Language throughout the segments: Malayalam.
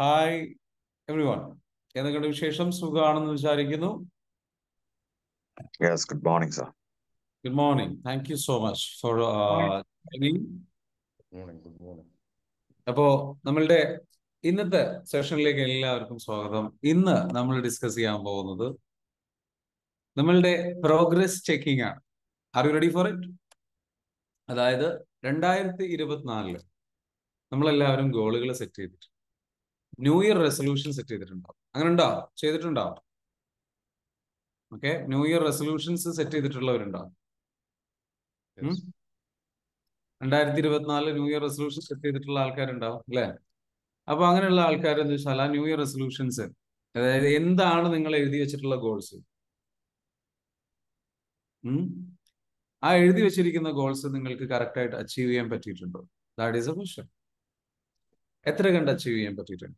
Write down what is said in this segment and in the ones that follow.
ഹായ് എവ്രി വൺ എന്തൊക്കെയുണ്ട് വിശേഷം സുഖമാണെന്ന് വിചാരിക്കുന്നു Yes, good morning, sir. Good morning thank you so much for joining Morning, good morning. അപ്പോ നമ്മളുടെ ഇന്നത്തെ സെഷനിലേക്ക് എല്ലാവർക്കും സ്വാഗതം ഇന്ന് നമ്മൾ ഡിസ്കസ് ചെയ്യാൻ പോകുന്നത് നമ്മളുടെ പ്രോഗ്രസ് ചെക്കിംഗ് ആണ് are you ready for it അതായത് രണ്ടായിരത്തി ഇരുപത്തിനാലില് നമ്മളെല്ലാവരും ഗോളുകൾ സെറ്റ് ചെയ്തിട്ടുണ്ട് ന്യൂ ഇയർ റെസൊല്യൂഷൻ സെറ്റ് ചെയ്തിട്ടുണ്ടാവും അങ്ങനെ ഉണ്ടോ ചെയ്തിട്ടുണ്ടാവും okay new year resolutions set ചെയ്തിട്ടുള്ളവരുണ്ടാവും Yes. രണ്ടായിരത്തി ഇരുപത്തിനാല് ന്യൂ ഇയർ റെസൊല്യൂഷൻ സെറ്റ് ചെയ്തിട്ടുള്ള ആൾക്കാരുണ്ടാവും അല്ലെ അപ്പൊ അങ്ങനെയുള്ള ആൾക്കാർ എന്താ വെച്ചാൽ ആ ന്യൂ ഇയർ റെസൊല്യൂഷൻസ് അതായത് എന്താണ് നിങ്ങൾ എഴുതി വെച്ചിട്ടുള്ള ഗോൾസ് ആ എഴുതി വെച്ചിരിക്കുന്ന ഗോൾസ് നിങ്ങൾക്ക് കറക്റ്റ് ആയിട്ട് അച്ചീവ് ചെയ്യാൻ പറ്റിയിട്ടുണ്ടോ ദാറ്റ് ഈസ് എ ക്വസ്റ്റ്യൻ എത്ര കണ്ട് അച്ചീവ് ചെയ്യാൻ പറ്റിയിട്ടുണ്ട്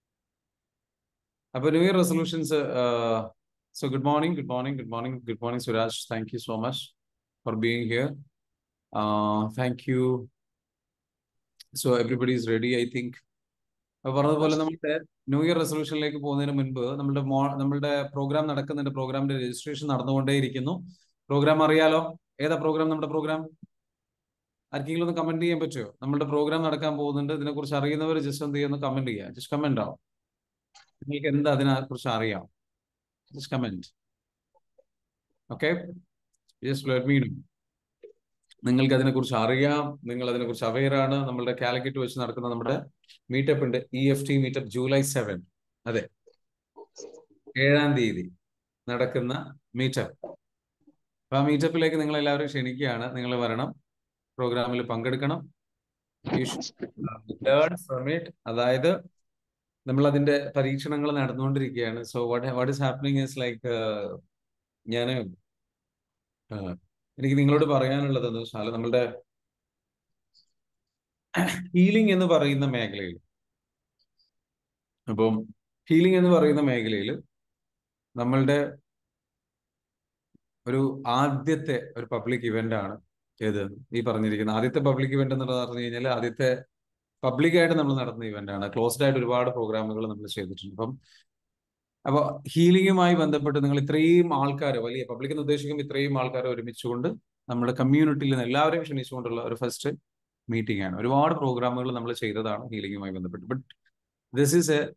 അപ്പൊ new year resolutions so good morning good morning good morning good morning Suraj thank you so much for being here thank you so everybody is ready I think അപ്പൊ പറഞ്ഞതുപോലെ നമ്മുടെ ന്യൂ ഇയർ റെസൊല്യൂഷനിലേക്ക് പോകുന്നതിന് മുൻപ് നമ്മുടെ മോ നമ്മളുടെ പ്രോഗ്രാം നടക്കുന്നുണ്ട് പ്രോഗ്രാമിന്റെ രജിസ്ട്രേഷൻ നടന്നുകൊണ്ടേയിരിക്കുന്നു പ്രോഗ്രാം അറിയാലോ ഏതാ പ്രോഗ്രാം നമ്മുടെ പ്രോഗ്രാം ആർക്കെങ്കിലും ഒന്ന് കമന്റ് ചെയ്യാൻ പറ്റുമോ നമ്മുടെ പ്രോഗ്രാം നടക്കാൻ പോകുന്നുണ്ട് ഇതിനെക്കുറിച്ച് അറിയുന്നവർ ജസ്റ്റ് എന്ത് ചെയ്യുന്നു കമന്റ് ചെയ്യുക ജസ്റ്റ് കമന്റ് ആവും നിങ്ങൾക്ക് എന്താ അതിനെ കുറിച്ച് അറിയാം just comment okay just let me know നിങ്ങൾക്ക് അതിനെക്കുറിച്ച് അറിയാം നിങ്ങൾ അതിനെക്കുറിച്ച് അവെയർ ആണ് നമ്മളുടെ കാലിക്കറ്റ് വെച്ച് നടക്കുന്ന നമ്മുടെ മീറ്റപ്പ് ഉണ്ട് E F T meetup July seven അതെ ഏഴാം തീയതി നടക്കുന്ന മീറ്റപ്പ് അപ്പൊ ആ മീറ്റപ്പിലേക്ക് നിങ്ങൾ എല്ലാവരും ക്ഷണിക്കുകയാണ് നിങ്ങൾ വരണം പ്രോഗ്രാമിൽ പങ്കെടുക്കണം ലേൺ ഫ്രം ഇറ്റ് അതായത് നമ്മൾ അതിന്റെ പരീക്ഷണങ്ങൾ നടന്നുകൊണ്ടിരിക്കുകയാണ് so what what is happening is like ഞാൻ എനിക്ക് നിങ്ങളോട് പറയാനുള്ളത് എന്ന് വെച്ചാൽ നമ്മളുടെ ഹീലിംഗ് എന്ന് പറയുന്ന മേഖലയിൽ അപ്പം ഹീലിംഗ് എന്ന് പറയുന്ന മേഖലയിൽ നമ്മളുടെ ഒരു ആദ്യത്തെ ഒരു പബ്ലിക് ഇവന്റ് ആണ് ഏത് ഈ പറഞ്ഞിരിക്കുന്ന ആദ്യത്തെ പബ്ലിക് ഇവന്റ് എന്ന് പറഞ്ഞു കഴിഞ്ഞാൽ ആദ്യത്തെ പബ്ലിക്കായിട്ട് നമ്മൾ നടത്തുന്ന ഇവന്റ് ആണ് ക്ലോസ്ഡ് ആയിട്ട് ഒരുപാട് പ്രോഗ്രാമുകൾ നമ്മൾ ചെയ്തിട്ടുണ്ട് അപ്പം അപ്പോൾ ഹീലിംഗുമായി ബന്ധപ്പെട്ട് നിങ്ങൾ ഇത്രയും ആൾക്കാർ വലിയ പബ്ലിക് എന്ന് ഉദ്ദേശിക്കുമ്പോൾ ഇത്രയും ആൾക്കാർ ഒരുമിച്ചുകൊണ്ട് നമ്മുടെ കമ്മ്യൂണിറ്റിയിൽ നിന്ന് എല്ലാവരെയും ക്ഷണിച്ചുകൊണ്ടുള്ള ഒരു ഫസ്റ്റ് മീറ്റിംഗ് ആണ് ഒരുപാട് പ്രോഗ്രാമുകൾ നമ്മൾ ചെയ്തതാണ് ഹീലിംഗുമായി ബന്ധപ്പെട്ട് but this is a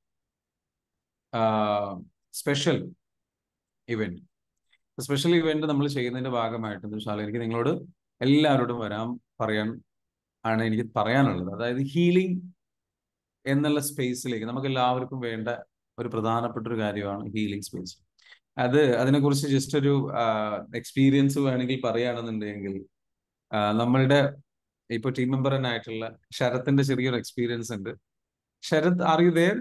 special event special event നമ്മൾ ചെയ്യുന്നതിന്റെ ഭാഗമായിട്ട് എന്ന് വെച്ചാൽ എനിക്ക് നിങ്ങളോട് എല്ലാവരോടും വരാൻ പറയാൻ ആണ് എനിക്ക് പറയാനുള്ളത് അതായത് ഹീലിംഗ് എന്നുള്ള സ്പേസിലേക്ക് നമുക്ക് എല്ലാവർക്കും വേണ്ട ഒരു പ്രധാനപ്പെട്ട ഒരു കാര്യമാണ് ഹീലിംഗ് സ്പേസ് അത് അതിനെക്കുറിച്ച് ജസ്റ്റ് ഒരു എക്സ്പീരിയൻസ് വേണമെങ്കിൽ പറയുകയാണെന്നുണ്ടെങ്കിൽ നമ്മളുടെ ഇപ്പൊ ടീം മെമ്പർ തന്നെ ആയിട്ടുള്ള ശരത്തിന്റെ ചെറിയൊരു എക്സ്പീരിയൻസ് ഉണ്ട് Sharath are you there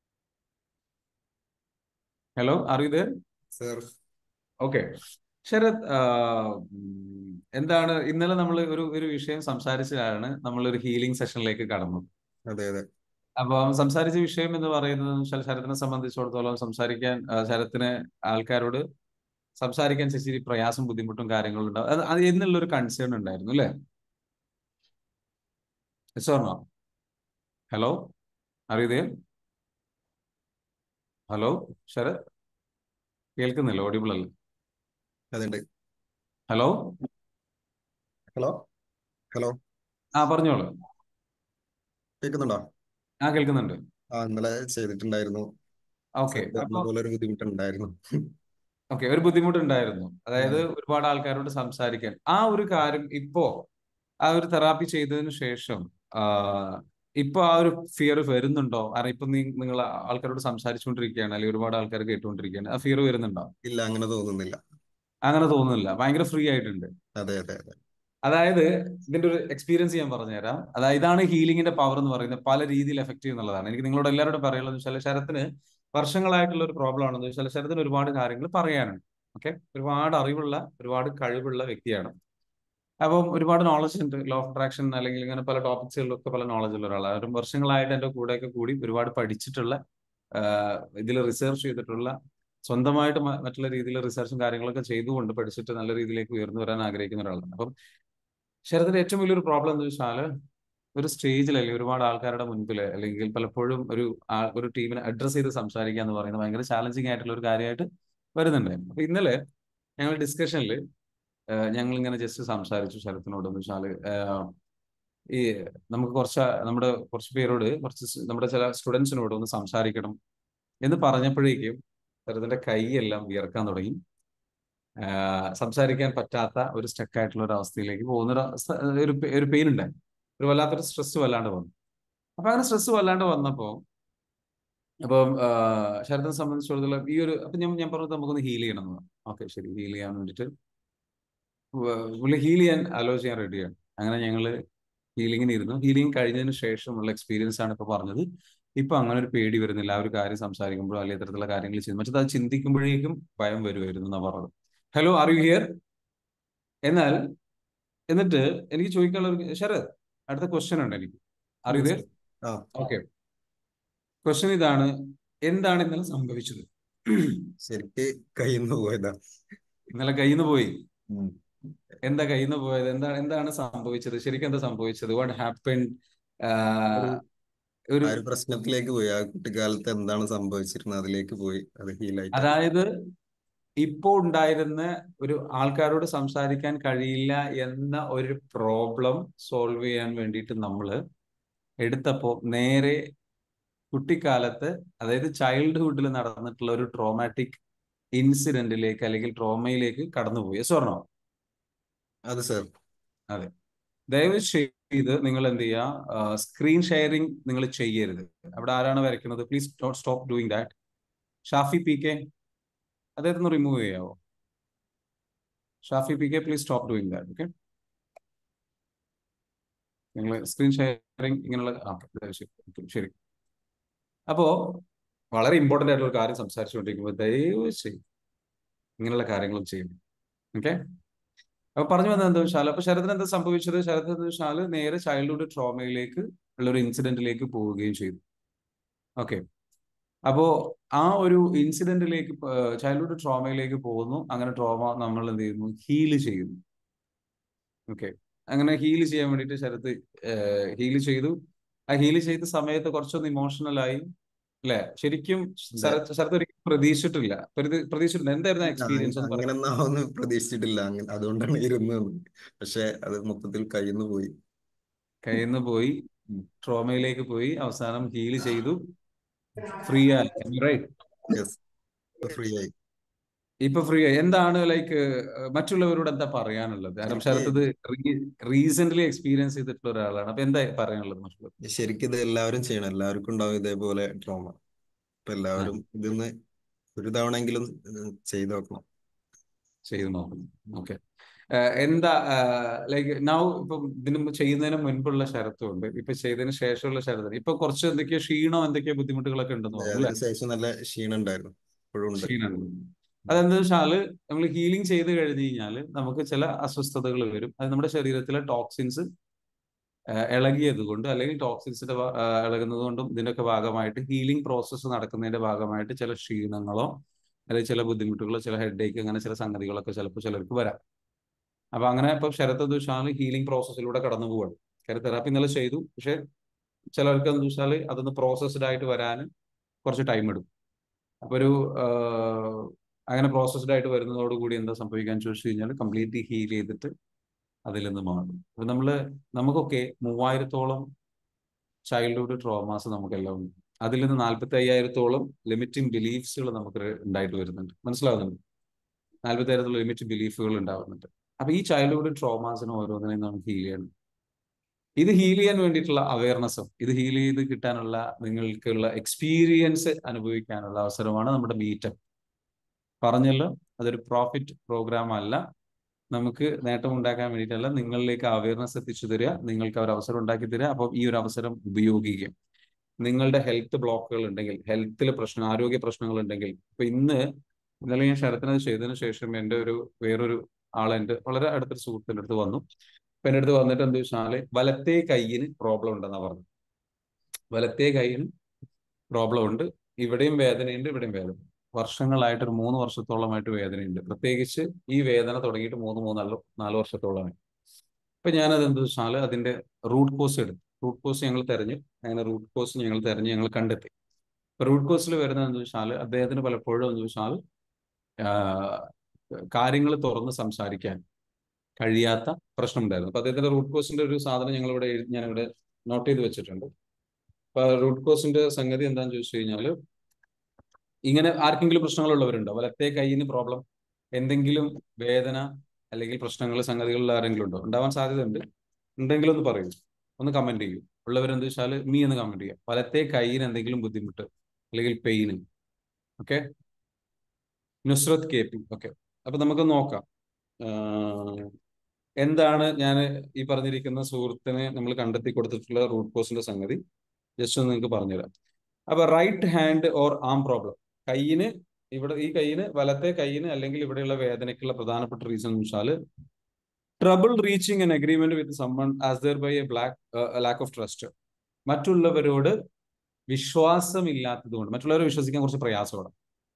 hello are you there Sir, okay Sharath എന്താണ് ഇന്നലെ നമ്മൾ ഒരു ഒരു വിഷയം സംസാരിച്ചതാണ് നമ്മൾ ഒരു ഹീലിംഗ് സെഷനിലേക്ക് കടന്നത് അതെ അതെ അപ്പൊ സംസാരിച്ച വിഷയം എന്ന് പറയുന്നത് വെച്ചാൽ ശരത്തിനെ സംബന്ധിച്ചിടത്തോളം സംസാരിക്കാൻ ആ, ശരത്തിന് ആൾക്കാരോട് സംസാരിക്കാൻ ഇച്ചിരി പ്രയാസം ബുദ്ധിമുട്ടും കാര്യങ്ങളും ഉണ്ടാവും അത് അത് എന്നുള്ള ഒരു കൺസേൺ ഉണ്ടായിരുന്നു അല്ലേ ഓർണോ ഹലോ അറിയതേ ഹലോ ശരത് കേൾക്കുന്നില്ല ഓഡിബിൾ അല്ല അതുണ്ട് ഹലോ ഹലോ ഹലോ ആ പറഞ്ഞോളൂ കേൾക്കുന്നുണ്ടോ ആ കേൾക്കുന്നുണ്ട് ആ ഇന്നലെ ചെയ്തിട്ടുണ്ടായിരുന്നു ഓക്കെ Sir പറഞ്ഞ പോലെ ഒരു ബുദ്ധിമുട്ടുണ്ടായിരുന്നു ഓക്കെ ഒരു ബുദ്ധിമുട്ടുണ്ടായിരുന്നു അതായത് ഒരുപാട് ആൾക്കാരോട് സംസാരിക്കാൻ ആ ഒരു കാര്യം ഇപ്പോ ആ ഒരു തെറാപ്പി ചെയ്തതിന് ശേഷം ആ, ഇപ്പൊ ആ ഒരു ഫിയർ വരുന്നുണ്ടോ കാരണം ഇപ്പൊ നീ നിങ്ങൾ ആൾക്കാരോട് സംസാരിച്ചുകൊണ്ടിരിക്കുകയാണ് അല്ലെങ്കിൽ ഒരുപാട് ആൾക്കാർ കേട്ടുകൊണ്ടിരിക്കുകയാണ് ആ ഫിയർ വരുന്നുണ്ടോ ഇല്ല അങ്ങനെ തോന്നുന്നില്ല അങ്ങനെ തോന്നുന്നില്ല ഭയങ്കര ഫ്രീ ആയിട്ടുണ്ട് അതെ അതെ അതെ അതായത് ഇതിന്റെ ഒരു എക്സ്പീരിയൻസ് ഞാൻ പറഞ്ഞുതരാം അതായത് ഇതാണ് ഹീലിംഗിന്റെ പവർ എന്ന് പറയുന്നത് പല രീതിയിൽ എഫക്ട് ചെയ്യുന്നുള്ളതാണ് എനിക്ക് നിങ്ങളോട് എല്ലാവരോടും പറയാനുള്ളത് വെച്ചാൽ ശരത്തിന് വർഷങ്ങളായിട്ടുള്ള ഒരു പ്രോബ്ലം ആണെന്ന് വെച്ചാൽ ശരത്തിന് ഒരുപാട് കാര്യങ്ങൾ പറയാനുണ്ട് ഓക്കെ ഒരുപാട് അറിവുള്ള ഒരുപാട് കഴിവുള്ള വ്യക്തിയാണ് അപ്പം ഒരുപാട് നോളജ് ഉണ്ട് ലോ ഓഫ് അട്രാക്ഷൻ അല്ലെങ്കിൽ ഇങ്ങനെ പല ടോപ്പിക്സുകളിലൊക്കെ പല നോളജ് ഉള്ള ഒരാളാണ് ഒരു വർഷങ്ങളായിട്ട് എൻ്റെ കൂടെയൊക്കെ കൂടി ഒരുപാട് പഠിച്ചിട്ടുള്ള ഇതിൽ റിസർച്ച് ചെയ്തിട്ടുള്ള സ്വന്തമായിട്ട് മ- മറ്റുള്ള രീതിയിൽ റിസർച്ചും കാര്യങ്ങളൊക്കെ ചെയ്തുകൊണ്ട് പഠിച്ചിട്ട് നല്ല രീതിയിലേക്ക് ഉയർന്നു വരാൻ ആഗ്രഹിക്കുന്ന ഒരാളാണ് അപ്പം ശരത്തിന്റെ ഏറ്റവും വലിയൊരു പ്രോബ്ലം എന്ന് വെച്ചാൽ ഒരു സ്റ്റേജിൽ അല്ലെങ്കിൽ ഒരുപാട് ആൾക്കാരുടെ മുൻപിൽ അല്ലെങ്കിൽ പലപ്പോഴും ഒരു ആ- ഒരു ടീമിനെ അഡ്രസ് ചെയ്ത് സംസാരിക്കുക എന്ന് പറയുന്നത് ഭയങ്കര ചാലഞ്ചിങ് ആയിട്ടുള്ള ഒരു കാര്യമായിട്ട് വരുന്നുണ്ടായിരുന്നു അപ്പൊ ഇന്നലെ ഞങ്ങൾ ഡിസ്കഷനിൽ ഞങ്ങൾ ഇങ്ങനെ ജസ്റ്റ് സംസാരിച്ചു ശരത്തിനോട് എന്ന് വെച്ചാല് ആഹ് ഈ നമുക്ക് കുറച്ച് നമ്മുടെ കുറച്ച് പേരോട് കുറച്ച് സ് നമ്മുടെ ചില സ്റ്റുഡൻസിനോട് ഒന്ന് സംസാരിക്കണം എന്ന് പറഞ്ഞപ്പോഴേക്കും ശരത്തിന്റെ കൈയെല്ലാം വിയർക്കാൻ തുടങ്ങി ആഹ് സംസാരിക്കാൻ പറ്റാത്ത ഒരു സ്റ്റക്ക് ആയിട്ടുള്ള ഒരു അവസ്ഥയിലേക്ക് പോകുന്ന ഒരു അവസ്ഥ- ഒരു പെ- ഒരു പെയിൻ ഉണ്ടായി ഒരു വല്ലാത്തൊരു സ്ട്രെസ് വല്ലാണ്ട് വന്നു അപ്പൊ അങ്ങനെ സ്ട്രെസ് വല്ലാണ്ട് വന്നപ്പോ അപ്പം ആഹ് ശരത്തിനെ സംബന്ധിച്ചിടത്തോളം ഈ ഒരു അപ്പൊ ഞാൻ ഞാൻ പറഞ്ഞത് നമുക്കൊന്ന് ഹീൽ ചെയ്യണം എന്ന് ഓക്കെ ശരി ഹീൽ ചെയ്യാൻ വേണ്ടിയിട്ട് പുള്ളി ഹീൽ ചെയ്യാൻ അലോ ചെയ്യാൻ റെഡിയാണ് അങ്ങനെ ഞങ്ങള് ഹീലിങ്ങിന് ഇരുന്നു ഹീലിംഗ് കഴിഞ്ഞതിന് ശേഷമുള്ള എക്സ്പീരിയൻസ് ആണ് ഇപ്പൊ പറഞ്ഞത് ഇപ്പൊ അങ്ങനെ ഒരു പേടി വരുന്നില്ല ആ ഒരു കാര്യം സംസാരിക്കുമ്പോഴോ അല്ലെങ്കിൽ ഇത്തരത്തിലുള്ള കാര്യങ്ങൾ ചെയ്യുന്നു മറ്റത് അത് ചിന്തിക്കുമ്പോഴേക്കും ഭയം വരുമായിരുന്നു എന്നാ പറഞ്ഞത് ഹലോ ആർ യു ഹിയർ എന്നാൽ എന്നിട്ട് എനിക്ക് ചോദിക്കാനുള്ള ഒരു ശരത് അടുത്ത ക്വസ്റ്റ്യൻ ഉണ്ട് എനിക്ക് ആർ യു ഹിയർ ആ ഓക്കെ ക്വസ്റ്റ്യൻ ഇതാണ് എന്താണ് ഇന്നലെ സംഭവിച്ചത് ശരിക്ക് കയ്യിൽ നിന്ന് പോയതാ ഇന്നലെ കയ്യിൽ നിന്ന് പോയി ഉം. എന്താ കയ്യിൽ നിന്ന് പോയത് എന്താണ് എന്താണ് സംഭവിച്ചത് ശരിക്കും എന്താ സംഭവിച്ചത് വാട്ട് ഹാപ്പൻ ഒരു ഒരു ആ ഒരു പ്രശ്നത്തിലേക്ക് പോയി ആ കുട്ടിക്കാലത്ത് എന്താണ് സംഭവിച്ചിരുന്നത് അതിലേക്ക് പോയി അത് ഹീലായിട്ട് അതായത് ഇപ്പോ ഉണ്ടായിരുന്ന ഒരു ആൾക്കാരോട് സംസാരിക്കാൻ കഴിയില്ല എന്ന ഒരു പ്രോബ്ലം സോൾവ് ചെയ്യാൻ വേണ്ടിയിട്ട് നമ്മൾ എടുത്തപ്പോ നേരെ കുട്ടിക്കാലത്ത് അതായത് ചൈൽഡ്ഹുഡിൽ നടന്നിട്ടുള്ള ഒരു ട്രോമാറ്റിക് ഇൻസിഡന്റിലേക്ക് അല്ലെങ്കിൽ ട്രോമയിലേക്ക് കടന്നുപോയി സ്വർണോ അത് സർ അതെ ദയവ് ചെയ്ത് നിങ്ങൾ എന്ത് ചെയ്യുക സ്ക്രീൻ ഷെയറിംഗ് നിങ്ങൾ ചെയ്യരുത് അവിടെ ആരാണ് വരയ്ക്കുന്നത് പ്ലീസ് ഡോട്ട് stop doing that Shafi P K അദ്ദേഹത്തിന് ഒന്ന് റിമൂവ് ചെയ്യാവോ Shafi P K please stop doing that okay നിങ്ങൾ സ്ക്രീൻ ഷെയറിംഗ് ഇങ്ങനെയുള്ള ആ, ദയവ് ചെയ്ത്. Okay, ശരി അപ്പോ വളരെ ഇമ്പോർട്ടന്റ് ആയിട്ടുള്ള ഒരു കാര്യം സംസാരിച്ചുകൊണ്ടിരിക്കുമ്പോൾ ദയവ് ചെയ്ത് ഇങ്ങനെയുള്ള കാര്യങ്ങളും ചെയ്യും ഓക്കെ അപ്പൊ പറഞ്ഞു വന്നത് എന്താ വെച്ചാൽ അപ്പൊ ശരത്തിന് എന്താ സംഭവിച്ചത് ശരത് എന്താ വെച്ചാൽ നേരെ ചൈൽഡ്ഹുഡ് ട്രോമയിലേക്ക് ഉള്ള ഒരു ഇൻസിഡന്റിലേക്ക് പോവുകയും ചെയ്തു ഓക്കെ അപ്പോ ആ ഒരു ഇൻസിഡന്റിലേക്ക് ചൈൽഡ്ഹുഡ് ട്രോമയിലേക്ക് പോകുന്നു അങ്ങനെ ട്രോമ നമ്മൾ എന്ത് ചെയ്യുന്നു ഹീൽ ചെയ്യുന്നു ഓക്കെ അങ്ങനെ ഹീൽ ചെയ്യാൻ വേണ്ടിയിട്ട് ശരത്ത് ഹീൽ ചെയ്തു ആ ഹീൽ ചെയ്ത സമയത്ത് കുറച്ചൊന്ന് ഇമോഷണൽ ആയി അല്ലെ ശരിക്കും ശരത്ത് ശരത്ത് ഒരിക്കലും പ്രതീക്ഷിച്ചിട്ടില്ല പ്രതി- പ്രതീക്ഷിച്ചിട്ടില്ല എന്തായിരുന്നു എക്സ്പീരിയൻസ് എന്ന് പറയാം അങ്ങനെ ഒന്നും പ്രതീക്ഷിച്ചിട്ടില്ല അങ്ങനെ അതുകൊണ്ടാണ് ഇരുന്നത് പക്ഷെ അത് മൊത്തത്തിൽ കയ്യിൽ നിന്ന് പോയി കയ്യിൽ നിന്ന് പോയി ട്രോമയിലേക്ക് പോയി അവസാനം ഹീൽ ചെയ്തു ഫ്രീ ആയി റൈറ്റ് യെസ് ഫ്രീ ആയി ഇപ്പൊ ഫ്രീ ആയി എന്താണ് ലൈക്ക് മറ്റുള്ളവരോട് എന്താ പറയാനുള്ളത് കാരണം ശരത്ത് ഇത് റീസെന്റ് എക്സ്പീരിയൻസ് ചെയ്തിട്ടുള്ള ഒരാളാണ് അപ്പൊ എന്താ പറയാനുള്ളത് മറ്റുള്ളവർ ശരിക്കും ഇത് എല്ലാവരും ചെയ്യണം എല്ലാവർക്കും ഉണ്ടാവും ഇതേപോലെ ട്രോമ അപ്പൊ എല്ലാവരും ഇതൊന്ന് ഒരു തവണയെങ്കിലും ഉം, ചെയ്ത് നോക്കണം ചെയ്ത് നോക്കുന്നു ഓക്കെ എന്താ ലൈക്ക് നൗ ഇപ്പൊ ഇതിന് മുമ്പ് ചെയ്യുന്നതിന് മുൻപുള്ള ശരത്തുണ്ട് ഇപ്പൊ ചെയ്തതിന് ശേഷമുള്ള ശരത്ത് ഇപ്പൊ കുറച്ച് എന്തൊക്കെയോ ക്ഷീണോ എന്തൊക്കെയോ ബുദ്ധിമുട്ടുകളൊക്കെ ഉണ്ടെന്ന് തോന്നുന്നു അല്ലെ അതിനുശേഷം നല്ല ക്ഷീണം ഉണ്ടായിരുന്നു ഇപ്പോഴും ഉണ്ട് ക്ഷീണമുണ്ട് അതെന്താ വെച്ചാല് നമ്മൾ ഹീലിംഗ് ചെയ്ത് കഴിഞ്ഞ് കഴിഞ്ഞാല് നമുക്ക് ചില അസ്വസ്ഥതകൾ വരും അത് നമ്മുടെ ശരീരത്തിലെ ടോക്സിൻസ് ഇളകിയത് കൊണ്ട് അല്ലെങ്കിൽ ടോക്സിൻസിന്റെ ഇളകുന്നത് കൊണ്ടും ഇതിന്റെയൊക്കെ ഭാഗമായിട്ട് ഹീലിംഗ് പ്രോസസ്സ് നടക്കുന്നതിന്റെ ഭാഗമായിട്ട് ചില ക്ഷീണങ്ങളോ അല്ലെങ്കിൽ ചില ബുദ്ധിമുട്ടുകളോ ചില ഹെഡേക്ക് അങ്ങനെ ചില സംഗതികളൊക്കെ ചിലപ്പോൾ ചിലർക്ക് വരാം അപ്പൊ അങ്ങനെ ഇപ്പൊ ശരത്ത് എന്ന് വെച്ചാൽ ഹീലിംഗ് പ്രോസസ്സിലൂടെ കടന്നു പോവാണ് കാര്യം തെറാപ്പി ഇന്നലെ ചെയ്തു പക്ഷെ ചിലർക്ക് എന്ന് വെച്ചാൽ അതൊന്ന് പ്രോസസ്ഡ് ആയിട്ട് വരാൻ കുറച്ച് ടൈം എടുക്കും അപ്പൊ ഒരു ആഹ്, അങ്ങനെ പ്രോസസ്ഡ് ആയിട്ട് വരുന്നതോടുകൂടി എന്താ സംഭവിക്കാൻ ചോദിച്ചു കഴിഞ്ഞാൽ കംപ്ലീറ്റ്ലി ഹീൽ ചെയ്തിട്ട് അതിൽ നിന്ന് മാറും അപ്പൊ നമ്മള് നമുക്കൊക്കെ മൂവായിരത്തോളം ചൈൽഡ്ഹുഡ് ട്രോമാസ് നമുക്കെല്ലാം ഉണ്ട് അതിൽ നിന്ന് നാൽപ്പത്തി അയ്യായിരത്തോളം ലിമിറ്റിംഗ് ബിലീഫ്സുകൾ നമുക്ക് ഉണ്ടായിട്ട് വരുന്നുണ്ട് മനസ്സിലാവുന്നുണ്ട് നാൽപ്പത്തി അയ്യായിരത്തോളം ലിമിറ്റ് ബിലീഫുകൾ ഉണ്ടാവുന്നുണ്ട് അപ്പൊ ഈ ചൈൽഡ്ഹുഡ് ട്രോമാസിന് ഓരോന്നിനെയും നമുക്ക് ഹീൽ ചെയ്യണം ഇത് ഹീൽ ചെയ്യാൻ വേണ്ടിയിട്ടുള്ള അവയർനെസ്സും ഇത് ഹീൽ ചെയ്ത് കിട്ടാനുള്ള നിങ്ങൾക്കുള്ള എക്സ്പീരിയൻസ് അനുഭവിക്കാനുള്ള അവസരമാണ് നമ്മുടെ മീറ്റപ്പ് പറഞ്ഞല്ലോ അതൊരു പ്രോഫിറ്റ് പ്രോഗ്രാം അല്ല നമുക്ക് നേട്ടം ഉണ്ടാക്കാൻ വേണ്ടിയിട്ടല്ല നിങ്ങളിലേക്ക് അവയർനെസ് എത്തിച്ചു തരിക നിങ്ങൾക്ക് ഒരു അവസരം ഉണ്ടാക്കി തരിക അപ്പോൾ ഈ ഒരു അവസരം ഉപയോഗിക്കുക നിങ്ങളുടെ ഹെൽത്ത് ബ്ലോക്കുകൾ ഉണ്ടെങ്കിൽ ഹെൽത്തിൽ പ്രശ്നം ആരോഗ്യ പ്രശ്നങ്ങൾ ഉണ്ടെങ്കിൽ ഇപ്പൊ ഇന്ന് ഇന്നലെ ഞാൻ ശരത്തിനത് ചെയ്തതിനു ശേഷം എൻ്റെ ഒരു വേറൊരു ആൾ എൻ്റെ വളരെ അടുത്തൊരു സുഹൃത്തിൻ്റെ അടുത്ത് വന്നു അപ്പൊ എൻ്റെ അടുത്ത് വന്നിട്ട് എന്താ വെച്ചാല് വലത്തേ കൈയിന് പ്രോബ്ലം ഉണ്ടെന്നാ പറഞ്ഞു വലത്തേ കൈയിന് പ്രോബ്ലം ഉണ്ട് ഇവിടെയും വേദനയുണ്ട് ഇവിടെയും വേദന വർഷങ്ങളായിട്ട് ഒരു മൂന്ന് വർഷത്തോളമായിട്ട് വേദനയുണ്ട് പ്രത്യേകിച്ച് ഈ വേദന തുടങ്ങിയിട്ട് മൂന്ന് മൂന്നല്ലോ നാല് വർഷത്തോളമായി അപ്പൊ ഞാനത് എന്താ വെച്ചാൽ അതിന്റെ റൂട്ട് കോസ് എടുത്തു റൂട്ട് കോസ് ഞങ്ങൾ തെരഞ്ഞു അങ്ങനെ റൂട്ട് കോസ് ഞങ്ങൾ തെരഞ്ഞ് ഞങ്ങൾ കണ്ടെത്തി റൂട്ട് കോസിൽ വരുന്നത് എന്ന് വെച്ചാൽ അദ്ദേഹത്തിന് പലപ്പോഴും എന്ന് വെച്ചാൽ കാര്യങ്ങൾ തുറന്ന് സംസാരിക്കാൻ കഴിയാത്ത പ്രശ്നമുണ്ടായിരുന്നു അപ്പൊ അദ്ദേഹത്തിന്റെ റൂട്ട് കോസിന്റെ ഒരു സാധനം ഞങ്ങൾ ഇവിടെ ഞാനിവിടെ നോട്ട് ചെയ്ത് വെച്ചിട്ടുണ്ട് അപ്പൊ റൂട്ട് കോസിന്റെ സംഗതി എന്താണെന്ന് ചോദിച്ചു കഴിഞ്ഞാൽ ഇങ്ങനെ ആർക്കെങ്കിലും പ്രശ്നങ്ങളുള്ളവരുണ്ടോ വലത്തെ കൈയിന് പ്രോബ്ലം എന്തെങ്കിലും വേദന അല്ലെങ്കിൽ പ്രശ്നങ്ങൾ സംഗതികളിൽ ആരെങ്കിലും ഉണ്ടോ ഉണ്ടാവാൻ സാധ്യതയുണ്ട് ഉണ്ടെങ്കിൽ ഒന്ന് പറയൂ ഒന്ന് കമന്റ് ചെയ്യൂ ഉള്ളവരെന്ത് വെച്ചാൽ മീ എന്ന് കമന്റ് ചെയ്യാം വലത്തെ കൈയിന് എന്തെങ്കിലും ബുദ്ധിമുട്ട് അല്ലെങ്കിൽ pain okay Nusrat K P okay അപ്പൊ നമുക്ക് നോക്കാം എന്താണ് ഞാൻ ഈ പറഞ്ഞിരിക്കുന്ന സുഹൃത്തിനെ നമ്മൾ കണ്ടെത്തി കൊടുത്തിട്ടുള്ള റൂട്ട് കോസിന്റെ സംഗതി ജസ്റ്റ് ഒന്ന് നിങ്ങൾക്ക് പറഞ്ഞുതരാം അപ്പൊ right hand or arm problem കയ്യിന് ഇവിടെ ഈ കയ്യിന് വലത്തെ കയ്യിന് അല്ലെങ്കിൽ ഇവിടെയുള്ള വേദനയ്ക്കുള്ള പ്രധാനപ്പെട്ട റീസൺ എന്ന് വെച്ചാൽ trouble reaching an agreement with someone as their by a black lack of trust മറ്റുള്ളവരോട് വിശ്വാസമില്ലാത്തത് കൊണ്ട് മറ്റുള്ളവരെ വിശ്വസിക്കാൻ കുറച്ച് പ്രയാസമാണ്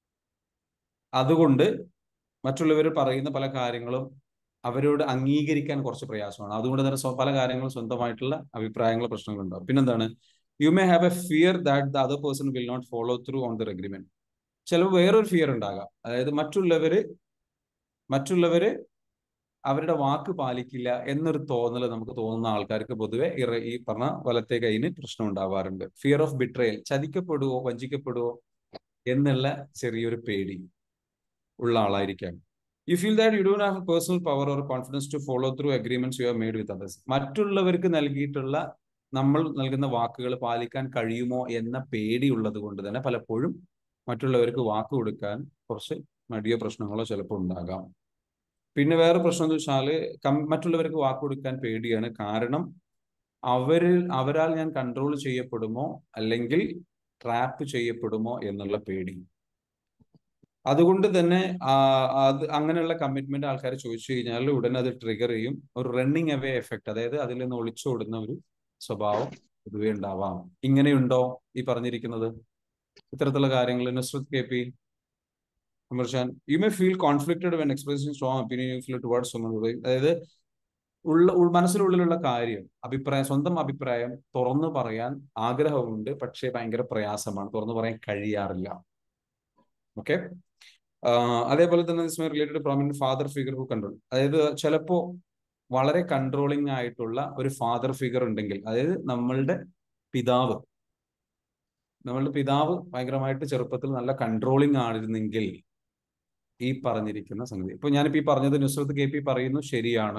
അതുകൊണ്ട് മറ്റുള്ളവർ പറയുന്ന പല കാര്യങ്ങളും അവരോട് അംഗീകരിക്കാൻ കുറച്ച് പ്രയാസമാണ് അതുകൊണ്ട് തന്നെ പല കാര്യങ്ങളും സ്വന്തമായിട്ടുള്ള അഭിപ്രായങ്ങൾ പ്രശ്നങ്ങളുണ്ടാവും പിന്നെന്താണ് you may have a fear that the other person will not follow through on their agreement ചിലപ്പോൾ വേറൊരു ഫിയർ ഉണ്ടാകാം അതായത് മറ്റുള്ളവര് മറ്റുള്ളവര് അവരുടെ വാക്ക് പാലിക്കില്ല എന്നൊരു തോന്നൽ നമുക്ക് തോന്നുന്ന ആൾക്കാർക്ക് പൊതുവെ ഈ പറഞ്ഞ വലത്തെ കൈയിന് പ്രശ്നം ഉണ്ടാവാറുണ്ട് ഫിയർ ഓഫ് ബിട്രയൽ ചതിക്കപ്പെടുവോ വഞ്ചിക്കപ്പെടുവോ എന്നുള്ള ചെറിയൊരു പേടി ഉള്ള ആളായിരിക്കാം you feel that you don't have personal power or confidence to follow through agreements you have made with others മറ്റുള്ളവർക്ക് നൽകിയിട്ടുള്ള നമ്മൾ നൽകുന്ന വാക്കുകൾ പാലിക്കാൻ കഴിയുമോ എന്ന പേടി ഉള്ളത് കൊണ്ട് തന്നെ പലപ്പോഴും മറ്റുള്ളവർക്ക് വാക്ക് കൊടുക്കാൻ കുറച്ച് മടിയോ പ്രശ്നങ്ങളോ ചിലപ്പോൾ ഉണ്ടാകാം പിന്നെ വേറെ പ്രശ്നം എന്ന് വെച്ചാൽ മറ്റുള്ളവർക്ക് വാക്ക് കൊടുക്കാൻ പേടിയാണ് കാരണം അവരിൽ അവരാൽ ഞാൻ കൺട്രോൾ ചെയ്യപ്പെടുമോ അല്ലെങ്കിൽ ട്രാപ്പ് ചെയ്യപ്പെടുമോ എന്നുള്ള പേടി അതുകൊണ്ട് തന്നെ അത് അങ്ങനെയുള്ള കമ്മിറ്റ്മെന്റ് ആൾക്കാർ ചോദിച്ചു കഴിഞ്ഞാൽ ഉടനെ അത് ട്രിഗർ ചെയ്യും ഒരു റണ്ണിങ് അവേ എഫക്ട് അതായത് അതിൽ നിന്ന് ഒളിച്ചോടുന്ന ഒരു സ്വഭാവം പൊതുവേ ഉണ്ടാവാം ഇങ്ങനെയുണ്ടോ ഈ പറഞ്ഞിരിക്കുന്നത് ഇത്തരത്തിലുള്ള കാര്യങ്ങൾ Nusrat K P Amarshan you may feel conflicted when expressing strong opinion you feel towards അതായത് ഉള്ള മനസ്സിനുള്ളിലുള്ള കാര്യം അഭിപ്രായം സ്വന്തം അഭിപ്രായം തുറന്നു പറയാൻ ആഗ്രഹമുണ്ട് പക്ഷേ ഭയങ്കര പ്രയാസമാണ് തുറന്നു പറയാൻ കഴിയാറില്ല ഓക്കെ അതേപോലെ തന്നെ this related prominent father figure who control അതായത് ചിലപ്പോ വളരെ കൺട്രോളിങ് ആയിട്ടുള്ള ഒരു ഫാദർ ഫിഗർ ഉണ്ടെങ്കിൽ അതായത് നമ്മളുടെ പിതാവ് നമ്മളുടെ പിതാവ് ഭയങ്കരമായിട്ട് ചെറുപ്പത്തിൽ നല്ല കൺട്രോളിങ് ആയിരുന്നെങ്കിൽ ഈ പറഞ്ഞിരിക്കുന്ന സംഗതി ഇപ്പൊ ഞാനിപ്പോ ഈ പറഞ്ഞത് നുസ്രത്ത് കെ പി പറയുന്നു ശരിയാണ്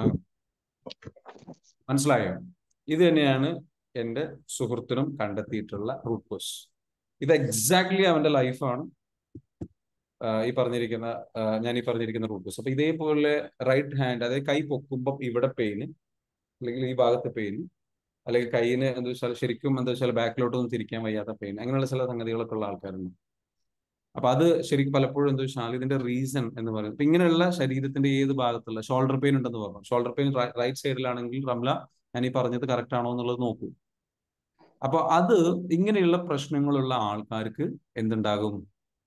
മനസ്സിലായോ ഇത് തന്നെയാണ് എൻ്റെ സുഹൃത്തിനും കണ്ടെത്തിയിട്ടുള്ള റൂട്ട് കോസ് ഇത് എക്സാക്ട്ലി അവന്റെ ലൈഫാണ് ഈ പറഞ്ഞിരിക്കുന്ന ഞാൻ ഈ പറഞ്ഞിരിക്കുന്ന റൂട്ട് കോസ് അപ്പൊ ഇതേപോലെ റൈറ്റ് ഹാൻഡ് അതായത് കൈ പൊക്കുമ്പം ഇവിടെ പെയിന് അല്ലെങ്കിൽ ഈ ഭാഗത്ത് പെയിന് അല്ലെങ്കിൽ കൈയിന് എന്താ വെച്ചാൽ ശരിക്കും എന്താ വെച്ചാൽ ബാക്കിലോട്ടൊന്നും തിരിക്കാൻ വയ്യാത്ത പെയിൻ അങ്ങനെയുള്ള ചില സംഗതികളൊക്കെ ഉള്ള ആൾക്കാരുണ്ട് അപ്പൊ അത് ശരിക്കും പലപ്പോഴും എന്താ വെച്ചാൽ ഇതിന്റെ റീസൺ എന്ന് പറയുന്നത് ഇങ്ങനെയുള്ള ശരീരത്തിന്റെ ഏത് ഭാഗത്തുള്ള ഷോൾഡർ പെയിൻ ഉണ്ടെന്ന് പറഞ്ഞു ഷോൾഡർ പെയിൻ റൈറ്റ് സൈഡിലാണെങ്കിൽ റംല ഞാൻ ഈ പറഞ്ഞത് കറക്റ്റ് ആണോ എന്നുള്ളത് നോക്കൂ അപ്പൊ അത് ഇങ്ങനെയുള്ള പ്രശ്നങ്ങളുള്ള ആൾക്കാർക്ക് എന്തുണ്ടാകും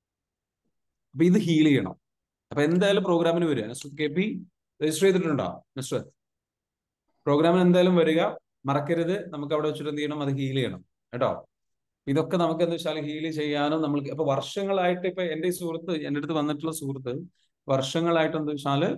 അപ്പൊ ഇത് ഹീൽ ചെയ്യണം അപ്പൊ എന്തായാലും പ്രോഗ്രാമിന് വരിക നുസ്രത് കെ പി രജിസ്റ്റർ ചെയ്തിട്ടുണ്ടോ നുസ്രത് പ്രോഗ്രാമിന് എന്തായാലും വരിക മറക്കരുത് നമുക്ക് അവിടെ വെച്ചിട്ട് എന്ത് ചെയ്യണം അത് ഹീൽ ചെയ്യണം കേട്ടോ ഇതൊക്കെ നമുക്ക് എന്താ വെച്ചാൽ ഹീൽ ചെയ്യാനും നമ്മൾ ഇപ്പൊ വർഷങ്ങളായിട്ട് ഇപ്പൊ എന്റെ ഈ സുഹൃത്ത് എൻ്റെ അടുത്ത് വന്നിട്ടുള്ള സുഹൃത്ത് വർഷങ്ങളായിട്ട് എന്താ വെച്ചാല്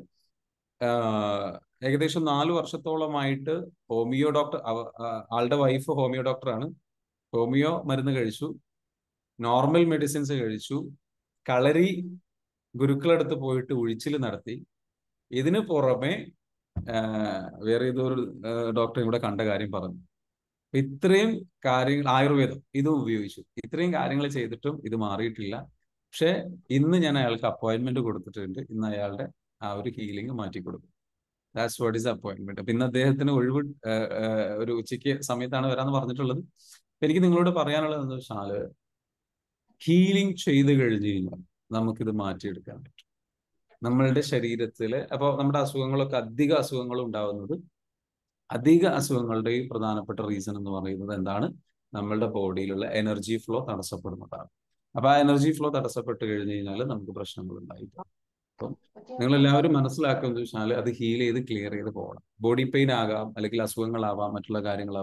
ഏകദേശം നാല് വർഷത്തോളമായിട്ട് ഹോമിയോ ഡോക്ടർ ആളുടെ വൈഫ് ഹോമിയോ ഡോക്ടറാണ് ഹോമിയോ മരുന്ന് കഴിച്ചു നോർമൽ മെഡിസിൻസ് കഴിച്ചു കളരി ഗുരുക്കളടുത്ത് പോയിട്ട് ഉഴിച്ചിൽ നടത്തി ഇതിന് പുറമെ വേറെ ഏതോ ഒരു ഡോക്ടർ ഇവിടെ കണ്ട കാര്യം പറഞ്ഞു ഇത്രയും കാര്യങ്ങൾ ആയുർവേദം ഇതും ഉപയോഗിച്ചു ഇത്രയും കാര്യങ്ങൾ ചെയ്തിട്ടും ഇത് മാറിയിട്ടില്ല പക്ഷെ ഇന്ന് ഞാൻ അയാൾക്ക് അപ്പോയിന്റ്മെന്റ് കൊടുത്തിട്ടുണ്ട് ഇന്ന് അയാളുടെ ആ ഒരു ഹീലിംഗ് മാറ്റി കൊടുക്കും ദാറ്റ്സ് വാട്ട് ഈസ് അപ്പോയിന്റ്മെന്റ് പിന്നെ അദ്ദേഹത്തിന് ഒഴിവ് ഒരു ഉച്ചയ്ക്ക് സമയത്താണ് വരാന്ന് പറഞ്ഞിട്ടുള്ളത് എനിക്ക് നിങ്ങളോട് പറയാനുള്ളത് എന്താ വെച്ചാൽ ഹീലിംഗ് ചെയ്ത് കഴിഞ്ഞു കഴിഞ്ഞാൽ നമുക്കിത് മാറ്റിയെടുക്കാൻ പറ്റും നമ്മളുടെ ശരീരത്തിൽ അപ്പോൾ നമ്മുടെ അസുഖങ്ങളൊക്കെ അധിക അസുഖങ്ങൾ ഉണ്ടാവുന്നത് അധിക അസുഖങ്ങളുടെയും പ്രധാനപ്പെട്ട റീസൺ എന്ന് പറയുന്നത് എന്താണ് നമ്മളുടെ ബോഡിയിലുള്ള എനർജി ഫ്ലോ തടസ്സപ്പെടുന്നതാണ് അപ്പൊ ആ എനർജി ഫ്ലോ തടസ്സപ്പെട്ട് കഴിഞ്ഞു കഴിഞ്ഞാൽ നമുക്ക് പ്രശ്നങ്ങൾ ഉണ്ടായിട്ടാണ് അപ്പം നിങ്ങൾ എല്ലാവരും മനസ്സിലാക്കുക എന്ന് വെച്ചാൽ അത് ഹീൽ ചെയ്ത് ക്ലിയർ ചെയ്ത് പോകണം ബോഡി പെയിൻ ആകാം അല്ലെങ്കിൽ അസുഖങ്ങളാവാം മറ്റുള്ള കാര്യങ്ങളാവാം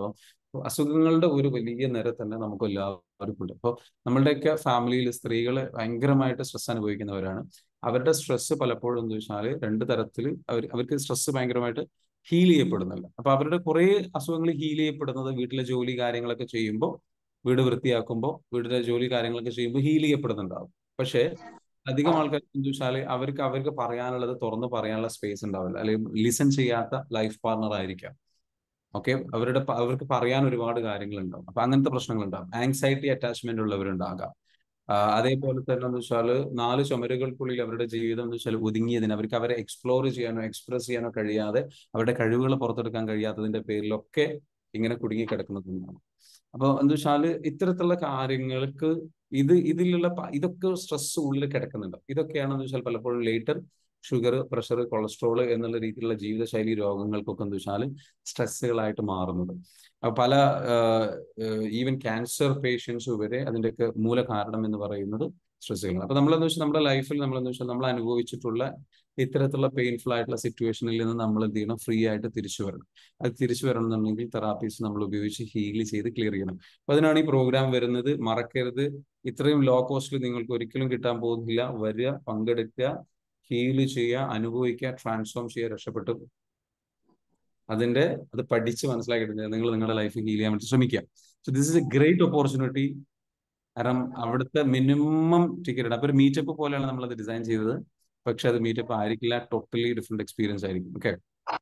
അസുഖങ്ങളുടെ ഒരു വലിയ നിര തന്നെ നമുക്ക് എല്ലാവർക്കും ഉണ്ട് അപ്പോൾ നമ്മളുടെയൊക്കെ ഫാമിലിയിൽ സ്ത്രീകൾ ഭയങ്കരമായിട്ട് സ്ട്രെസ് അനുഭവിക്കുന്നവരാണ് അവരുടെ സ്ട്രെസ് പലപ്പോഴും എന്താ വെച്ചാൽ രണ്ട് തരത്തിൽ അവർ അവർക്ക് സ്ട്രെസ് ഭയങ്കരമായിട്ട് ഹീൽ ചെയ്യപ്പെടുന്നില്ല അപ്പൊ അവരുടെ കുറെ അസുഖങ്ങൾ ഹീൽ ചെയ്യപ്പെടുന്നത് വീട്ടിലെ ജോലി കാര്യങ്ങളൊക്കെ ചെയ്യുമ്പോൾ വീട് വൃത്തിയാക്കുമ്പോൾ വീട്ടിലെ ജോലി കാര്യങ്ങളൊക്കെ ചെയ്യുമ്പോൾ ഹീൽ ചെയ്യപ്പെടുന്നുണ്ടാവും പക്ഷേ അധികം ആൾക്കാർ എന്താ വെച്ചാൽ അവർക്ക് അവർക്ക് പറയാനുള്ളത് തുറന്ന് പറയാനുള്ള സ്പേസ് ഉണ്ടാവില്ല അല്ലെങ്കിൽ ലിസൺ ചെയ്യാത്ത ലൈഫ് പാർട്ണർ ആയിരിക്കാം ഓക്കെ അവരുടെ പ- അവർക്ക് പറയാൻ ഒരുപാട് കാര്യങ്ങൾ ഉണ്ടാവും അപ്പൊ അങ്ങനത്തെ പ്രശ്നങ്ങൾ ഉണ്ടാവും ആങ്സൈറ്റി അറ്റാച്ച്മെന്റ് ഉള്ളവരുണ്ടാകാം ആ, അതേപോലെ തന്നെ എന്ന് വെച്ചാൽ നാല് ചുമരുകൾക്കുള്ളിൽ അവരുടെ ജീവിതം എന്ന് വെച്ചാൽ ഒതുങ്ങിയതിന് അവർക്ക് അവരെ എക്സ്പ്ലോർ ചെയ്യാനോ എക്സ്പ്രസ് ചെയ്യാനോ കഴിയാതെ അവരുടെ കഴിവുകൾ പുറത്തെടുക്കാൻ കഴിയാത്തതിന്റെ പേരിലൊക്കെ ഇങ്ങനെ കുടുങ്ങി കിടക്കുന്നതുകൊണ്ടാണ് അപ്പൊ എന്താ വെച്ചാല് ഇത്തരത്തിലുള്ള കാര്യങ്ങൾക്ക് ഇത് ഇതിലുള്ള പ- ഇതൊക്കെ സ്ട്രെസ് ഉള്ളിൽ കിടക്കുന്നുണ്ട് ഇതൊക്കെയാണെന്ന് വെച്ചാൽ പലപ്പോഴും ലേറ്റർ ഷുഗർ പ്രഷർ കൊളസ്ട്രോൾ എന്നുള്ള രീതിയിലുള്ള ജീവിതശൈലി രോഗങ്ങൾക്കൊക്കെ എന്താ വെച്ചാൽ സ്ട്രെസ്സുകളായിട്ട് മാറുന്നത് അപ്പൊ പല ഈവൻ ക്യാൻസർ പേഷ്യൻസ് വരെ അതിൻ്റെയൊക്കെ മൂല കാരണം എന്ന് പറയുന്നത് സ്ട്രെസ്സുകളാണ് അപ്പൊ നമ്മളെന്ന് വെച്ചാൽ നമ്മുടെ ലൈഫിൽ നമ്മളെന്ന് വെച്ചാൽ നമ്മൾ അനുഭവിച്ചിട്ടുള്ള ഇത്തരത്തിലുള്ള പെയിൻഫുൾ ആയിട്ടുള്ള സിറ്റുവേഷനിൽ നിന്ന് നമ്മൾ എന്ത് ചെയ്യണം ഫ്രീ ആയിട്ട് തിരിച്ചു വരണം അത് തിരിച്ചു വരണം എന്നുണ്ടെങ്കിൽ തെറാപ്പീസ് നമ്മൾ ഉപയോഗിച്ച് ഹീൽ ചെയ്ത് ക്ലിയർ ചെയ്യണം അപ്പൊ അതിനാണ് ഈ പ്രോഗ്രാം വരുന്നത് മറക്കരുത് ഇത്രയും ലോ കോസ്റ്റിൽ നിങ്ങൾക്ക് ഒരിക്കലും കിട്ടാൻ പോകുന്നില്ല വരിക പങ്കെടുക്കുക ഹീൽ ചെയ്യുക അനുഭവിക്കുക ട്രാൻസ്ഫോം ചെയ്യുക രക്ഷപ്പെട്ടു അതിന്റെ അത് പഠിച്ച് മനസ്സിലാക്കിയിട്ട് നിങ്ങൾ നിങ്ങളുടെ ലൈഫ് ഹീൽ ചെയ്യാൻ വേണ്ടി ശ്രമിക്കുക so this is a great opportunity കാരണം അവിടുത്തെ മിനിമം ടിക്കറ്റ് അപ്പൊ ഒരു മീറ്റപ്പ് പോലെയാണ് നമ്മൾ അത് ഡിസൈൻ ചെയ്തത് പക്ഷെ അത് മീറ്റപ്പ് ആയിരിക്കില്ല ടോട്ടലി ഡിഫറെന്റ് എക്സ്പീരിയൻസ് ആയിരിക്കും ഓക്കെ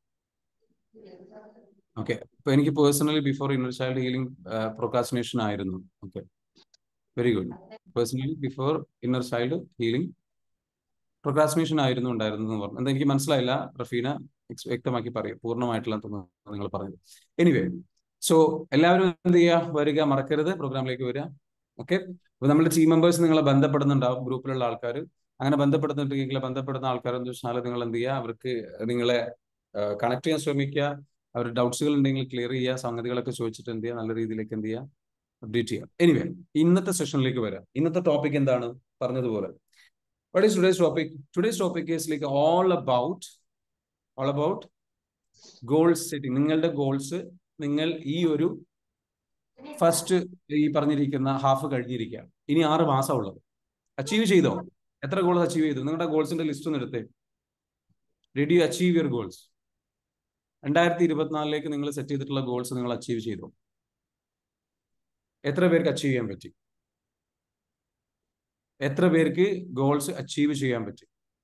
ഓക്കെ ഇപ്പൊ എനിക്ക് personally before inner child healing procrastination ആയിരുന്നു okay very good personally before inner child healing procrastination ആയിരുന്നു ഉണ്ടായിരുന്നു എന്ന് പറഞ്ഞു എന്താ എനിക്ക് മനസ്സിലായില്ല റഫീന ex- വ്യക്തമാക്കി പറയും പൂർണ്ണമായിട്ടുള്ള നിങ്ങൾ പറഞ്ഞത് എനിവേ സോ എല്ലാവരും എന്ത് ചെയ്യുക വരിക മറക്കരുത് പ്രോഗ്രാമിലേക്ക് വരിക ഓക്കെ അപ്പൊ നമ്മുടെ ടീം മെമ്പേഴ്സ് നിങ്ങളെ ബന്ധപ്പെടുന്നുണ്ടാവും ഗ്രൂപ്പിലുള്ള ആൾക്കാർ അങ്ങനെ ബന്ധപ്പെടുന്നുണ്ടെങ്കിൽ ബന്ധപ്പെടുന്ന ആൾക്കാർ എന്ന് വെച്ചാൽ നിങ്ങൾ എന്ത് ചെയ്യുക അവർക്ക് നിങ്ങളെ കണക്ട് ചെയ്യാൻ ശ്രമിക്കുക അവർ ഡൗട്ട്സുകൾ ഉണ്ടെങ്കിൽ ക്ലിയർ ചെയ്യുക സംഗതികളൊക്കെ ചോദിച്ചിട്ട് എന്ത് ചെയ്യുക നല്ല രീതിയിലേക്ക് എന്ത് ചെയ്യുക അപ്ഡേറ്റ് ചെയ്യുക എനിവേ ഇന്നത്തെ സെഷനിലേക്ക് വരാം ഇന്നത്തെ ടോപ്പിക് എന്താണ് പറഞ്ഞതുപോലെ what is today's topic today's topic is like all about all about goal setting നിങ്ങളുടെ ഗോൾസ് നിങ്ങൾ ഈ ഒരു ഫസ്റ്റ് ഈ പറഞ്ഞിരിക്കുന്ന ഹാഫ് കഴിഞ്ഞിരിക്കുകയാണ് ഇനി ആറ് മാസം ഉള്ളത് അച്ചീവ് ചെയ്തോ എത്ര ഗോൾസ് അച്ചീവ് ചെയ്തു നിങ്ങളുടെ ഗോൾസിന്റെ ലിസ്റ്റ് ഒന്ന് എടുത്തേ did you achieve your goals രണ്ടായിരത്തി ഇരുപത്തിനാലിലേക്ക് നിങ്ങൾ സെറ്റ് ചെയ്തിട്ടുള്ള ഗോൾസ് നിങ്ങൾ അച്ചീവ് ചെയ്തു എത്ര പേർക്ക് അച്ചീവ് ചെയ്യാൻ പറ്റി എത്ര പേർക്ക് ഗോൾസ് അച്ചീവ് ചെയ്യാൻ പറ്റി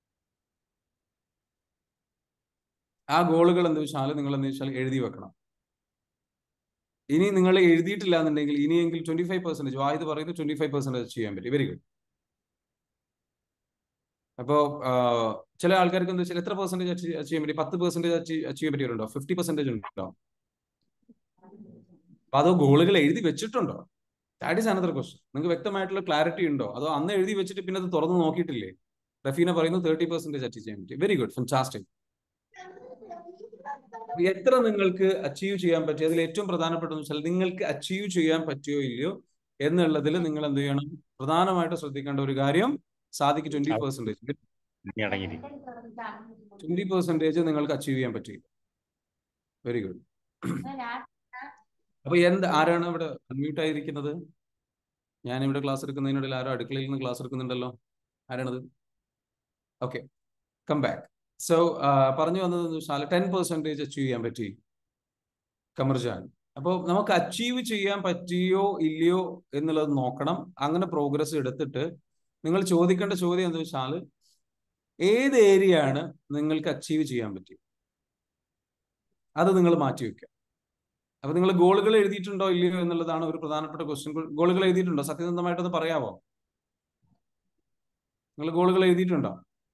ആ ഗോളുകൾ എന്താ വെച്ചാൽ നിങ്ങൾ എന്താ വെച്ചാൽ എഴുതി വെക്കണം ഇനി നിങ്ങൾ എഴുതിയിട്ടില്ല എന്നുണ്ടെങ്കിൽ ഇനിയെങ്കിൽ ട്വന്റി ഫൈവ് പെർസെന്റേജ് വായത് പറയുന്നത് ട്വന്റി ഫൈവ് പെർസെന്റേജ് ചെയ്യാൻ പറ്റി വെരി ഗുഡ് അപ്പോ ചില ആൾക്കാർക്ക് എന്താ വെച്ചാൽ എത്ര പെർസെന്റേജ് അച്ചീവ് ചെയ്യാൻ പറ്റി പത്ത് പെർസെന്റേജ് അച്ചീവ് ചെയ്യാൻ പറ്റിയിട്ടുണ്ടോ ഫിഫ്റ്റി പെർസെന്റേജ് ഉണ്ടോ അപ്പൊ അതോ ഗോളുകൾ എഴുതി വെച്ചിട്ടുണ്ടോ ദാറ്റ് ഈസ് അനദർ ക്വസ്റ്റ്യൻ നിങ്ങൾക്ക് വ്യക്തമായിട്ടുള്ള ക്ലാരിറ്റി ഉണ്ടോ അതോ അന്ന് എഴുതി വെച്ചിട്ട് പിന്നെ അത് തുറന്ന് നോക്കിയിട്ടില്ലേ റഫീന പറയുന്നു തേർട്ടി പെർസെന്റേജ് അച്ചീവ് ചെയ്യാൻ പറ്റി വെരി ഗുഡ് ഫാസ്റ്റിക് എത്ര നിങ്ങൾക്ക് അച്ചീവ് ചെയ്യാൻ പറ്റി അതിൽ ഏറ്റവും പ്രധാനപ്പെട്ടതെന്ന് വെച്ചാൽ നിങ്ങൾക്ക് അച്ചീവ് ചെയ്യാൻ പറ്റിയോ ഇല്ലയോ എന്നുള്ളതിൽ നിങ്ങൾ എന്ത് ചെയ്യണം പ്രധാനമായിട്ട് ശ്രദ്ധിക്കേണ്ട ഒരു കാര്യം സാധിക്ക് ട്വന്റി പെർസെന്റേജ് ട്വന്റി പെർസെന്റേജ് നിങ്ങൾക്ക് അച്ചീവ് ചെയ്യാൻ പറ്റി വെരി ഗുഡ് അപ്പൊ എന്ത് ആരാണ് ഇവിടെ അൺമ്യൂട്ട് ആയിരിക്കുന്നത് ഞാൻ ഇവിടെ ക്ലാസ് എടുക്കുന്നതിനിടയിൽ ആരോ അടുക്കളയിൽ നിന്ന് ക്ലാസ് എടുക്കുന്നുണ്ടല്ലോ ആരാണത് ഓക്കെ കം ബാക്ക് സോ പറഞ്ഞു വന്നത് വെച്ചാൽ ടെൻ പെർസെൻറ്റേജ് അച്ചീവ് ചെയ്യാൻ പറ്റി കമർജാൻ അപ്പോൾ നമുക്ക് അച്ചീവ് ചെയ്യാൻ പറ്റിയോ ഇല്ലയോ എന്നുള്ളത് നോക്കണം അങ്ങനെ പ്രോഗ്രസ് എടുത്തിട്ട് നിങ്ങൾ ചോദിക്കേണ്ട ചോദ്യം എന്താ വെച്ചാൽ ഏത് ഏരിയ ആണ് നിങ്ങൾക്ക് അച്ചീവ് ചെയ്യാൻ പറ്റി അത് നിങ്ങൾ മാറ്റി വെക്കുക അപ്പൊ നിങ്ങൾ ഗോളുകൾ എഴുതിയിട്ടുണ്ടോ ഇല്ലയോ എന്നുള്ളതാണ് ഒരു പ്രധാനപ്പെട്ട ക്വസ്റ്റ്യൻ ഗോളുകൾ എഴുതിയിട്ടുണ്ടോ സത്യസന്ധമായിട്ടൊന്ന് പറയാമോ നിങ്ങൾ ഗോളുകൾ എഴുതിയിട്ടുണ്ടോ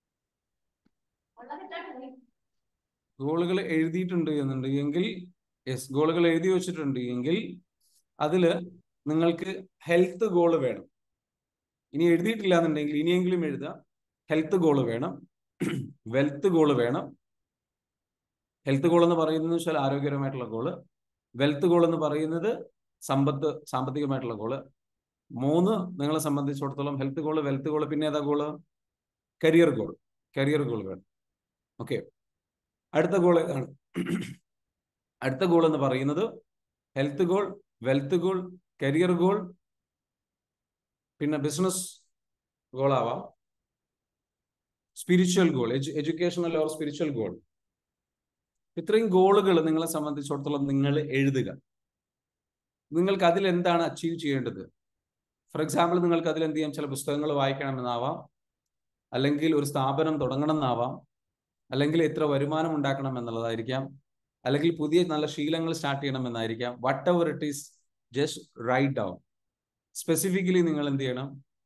ഗോളുകൾ എഴുതിയിട്ടുണ്ട് എന്നുണ്ടെങ്കിൽ യെസ് ഗോളുകൾ എഴുതി വെച്ചിട്ടുണ്ട് എങ്കിൽ അതില് നിങ്ങൾക്ക് ഹെൽത്ത് ഗോൾ വേണം ഇനി എഴുതിയിട്ടില്ല എന്നുണ്ടെങ്കിൽ ഇനിയെങ്കിലും എഴുതുക ഹെൽത്ത് ഗോൾ വേണം വെൽത്ത് ഗോൾ വേണം ഹെൽത്ത് ഗോൾ എന്ന് പറയുന്നത് വെച്ചാൽ ആരോഗ്യപരമായിട്ടുള്ള ഗോള് വെൽത്ത് ഗോൾ എന്ന് പറയുന്നത് സമ്പത്ത് സാമ്പത്തികമായിട്ടുള്ള ഗോള് മൂന്ന് നിങ്ങളെ സംബന്ധിച്ചിടത്തോളം ഹെൽത്ത് ഗോള് വെൽത്ത് ഗോള് പിന്നെ ഏതാ goal career goal career goal വേണം ഓക്കെ അടുത്ത ഗോൾ ഏതാണ് അടുത്ത ഗോൾ എന്ന് പറയുന്നത് health goal wealth goal career goal പിന്നെ ബിസിനസ് ഗോൾ ആവാം spiritual goal educational or spiritual goal ഇത്രയും ഗോളുകൾ നിങ്ങളെ സംബന്ധിച്ചിടത്തോളം നിങ്ങൾ എഴുതുക നിങ്ങൾക്ക് അതിൽ എന്താണ് അച്ചീവ് ചെയ്യേണ്ടത് ഫോർ എക്സാമ്പിൾ നിങ്ങൾക്ക് അതിൽ എന്ത് ചെയ്യാം ചില പുസ്തകങ്ങൾ വായിക്കണമെന്നാവാം അല്ലെങ്കിൽ ഒരു സ്ഥാപനം തുടങ്ങണം എന്നാവാം അല്ലെങ്കിൽ എത്ര വരുമാനം ഉണ്ടാക്കണം എന്നുള്ളതായിരിക്കാം അല്ലെങ്കിൽ പുതിയ നല്ല ശീലങ്ങൾ സ്റ്റാർട്ട് ചെയ്യണം എന്നായിരിക്കാം whatever it is just write down specifically നിങ്ങൾ എന്ത് ചെയ്യണം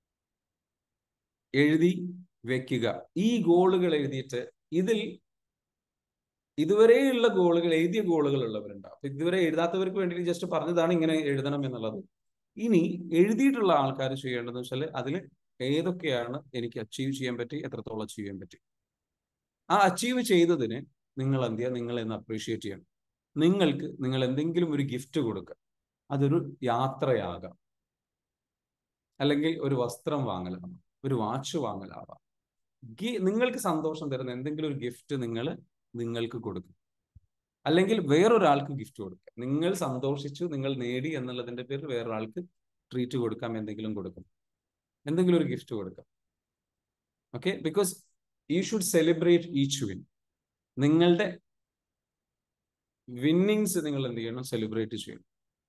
എഴുതി വെക്കുക ഈ ഗോളുകൾ എഴുതിയിട്ട് ഇതിൽ ഇതുവരെയുള്ള ഗോളുകൾ എഴുതിയ ഗോളുകൾ ഉള്ളവരുണ്ടാവും അപ്പൊ ഇതുവരെ എഴുതാത്തവർക്ക് വേണ്ടി ജസ്റ്റ് പറഞ്ഞതാണ് ഇങ്ങനെ എഴുതണം എന്നുള്ളത് ഇനി എഴുതിയിട്ടുള്ള ആൾക്കാർ ചെയ്യേണ്ടതെന്ന് വെച്ചാൽ അതിൽ ഏതൊക്കെയാണ് എനിക്ക് അച്ചീവ് ചെയ്യാൻ പറ്റി എത്രത്തോളം അച്ചീവ് ചെയ്യാൻ പറ്റി ആ അച്ചീവ് ചെയ്തതിന് നിങ്ങൾ എന്ത് ചെയ്യുക നിങ്ങൾ എന്ന് അപ്രീഷിയേറ്റ് ചെയ്യണം നിങ്ങൾക്ക് നിങ്ങൾ എന്തെങ്കിലും ഒരു ഗിഫ്റ്റ് കൊടുക്കുക അതൊരു യാത്രയാകാം അല്ലെങ്കിൽ ഒരു വസ്ത്രം വാങ്ങലാവാം ഒരു വാച്ച് വാങ്ങലാവാം നിങ്ങൾക്ക് സന്തോഷം തരുന്ന എന്തെങ്കിലും ഒരു ഗിഫ്റ്റ് നിങ്ങൾ നിങ്ങൾക്ക് കൊടുക്കും അല്ലെങ്കിൽ വേറൊരാൾക്ക് ഗിഫ്റ്റ് കൊടുക്കുക നിങ്ങൾ സന്തോഷിച്ചു നിങ്ങൾ നേടി എന്നുള്ളതിന്റെ പേരിൽ വേറൊരാൾക്ക് ട്രീറ്റ് കൊടുക്കാം എന്തെങ്കിലും കൊടുക്കും എന്തെങ്കിലും ഒരു ഗിഫ്റ്റ് കൊടുക്കാം okay because you should celebrate each win നിങ്ങളുടെ വിന്നിങ്സ് നിങ്ങൾ എന്ത് ചെയ്യണം സെലിബ്രേറ്റ് ചെയ്യണം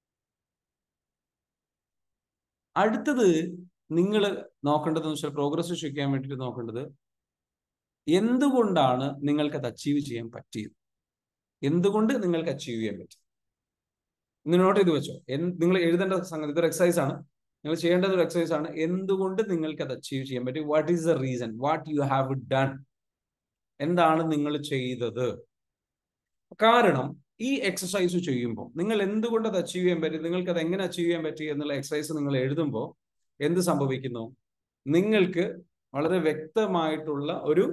അടുത്തത് നിങ്ങൾ നോക്കേണ്ടതെന്ന് വെച്ചാൽ പ്രോഗ്രസ് ചെയ്യാൻ വേണ്ടിയിട്ട് നോക്കേണ്ടത് എന്തുകൊണ്ടാണ് നിങ്ങൾക്ക് അത് അച്ചീവ് ചെയ്യാൻ പറ്റിയത് എന്തുകൊണ്ട് നിങ്ങൾക്ക് അച്ചീവ് ചെയ്യാൻ പറ്റി ഇന്ന് നോട്ട് ചെയ്ത് വെച്ചോ നിങ്ങൾ എഴുതേണ്ട സംഗതി ഇതൊരു എക്സസൈസ് ആണ് നിങ്ങൾ ചെയ്യേണ്ടത് ഒരു എക്സസൈസ് ആണ് എന്തുകൊണ്ട് നിങ്ങൾക്ക് അത് അച്ചീവ് ചെയ്യാൻ പറ്റി what is the reason what you have done എന്താണ് നിങ്ങൾ ചെയ്തത് കാരണം ഈ എക്സസൈസ് ചെയ്യുമ്പോൾ നിങ്ങൾ എന്തുകൊണ്ട് അത് അച്ചീവ് ചെയ്യാൻ പറ്റി നിങ്ങൾക്ക് അത് എങ്ങനെ അച്ചീവ് ചെയ്യാൻ പറ്റി എന്നുള്ള എക്സസൈസ് നിങ്ങൾ എഴുതുമ്പോൾ എന്ത് സംഭവിക്കുന്നു നിങ്ങൾക്ക് വളരെ വ്യക്തമായിട്ടുള്ള ഒരു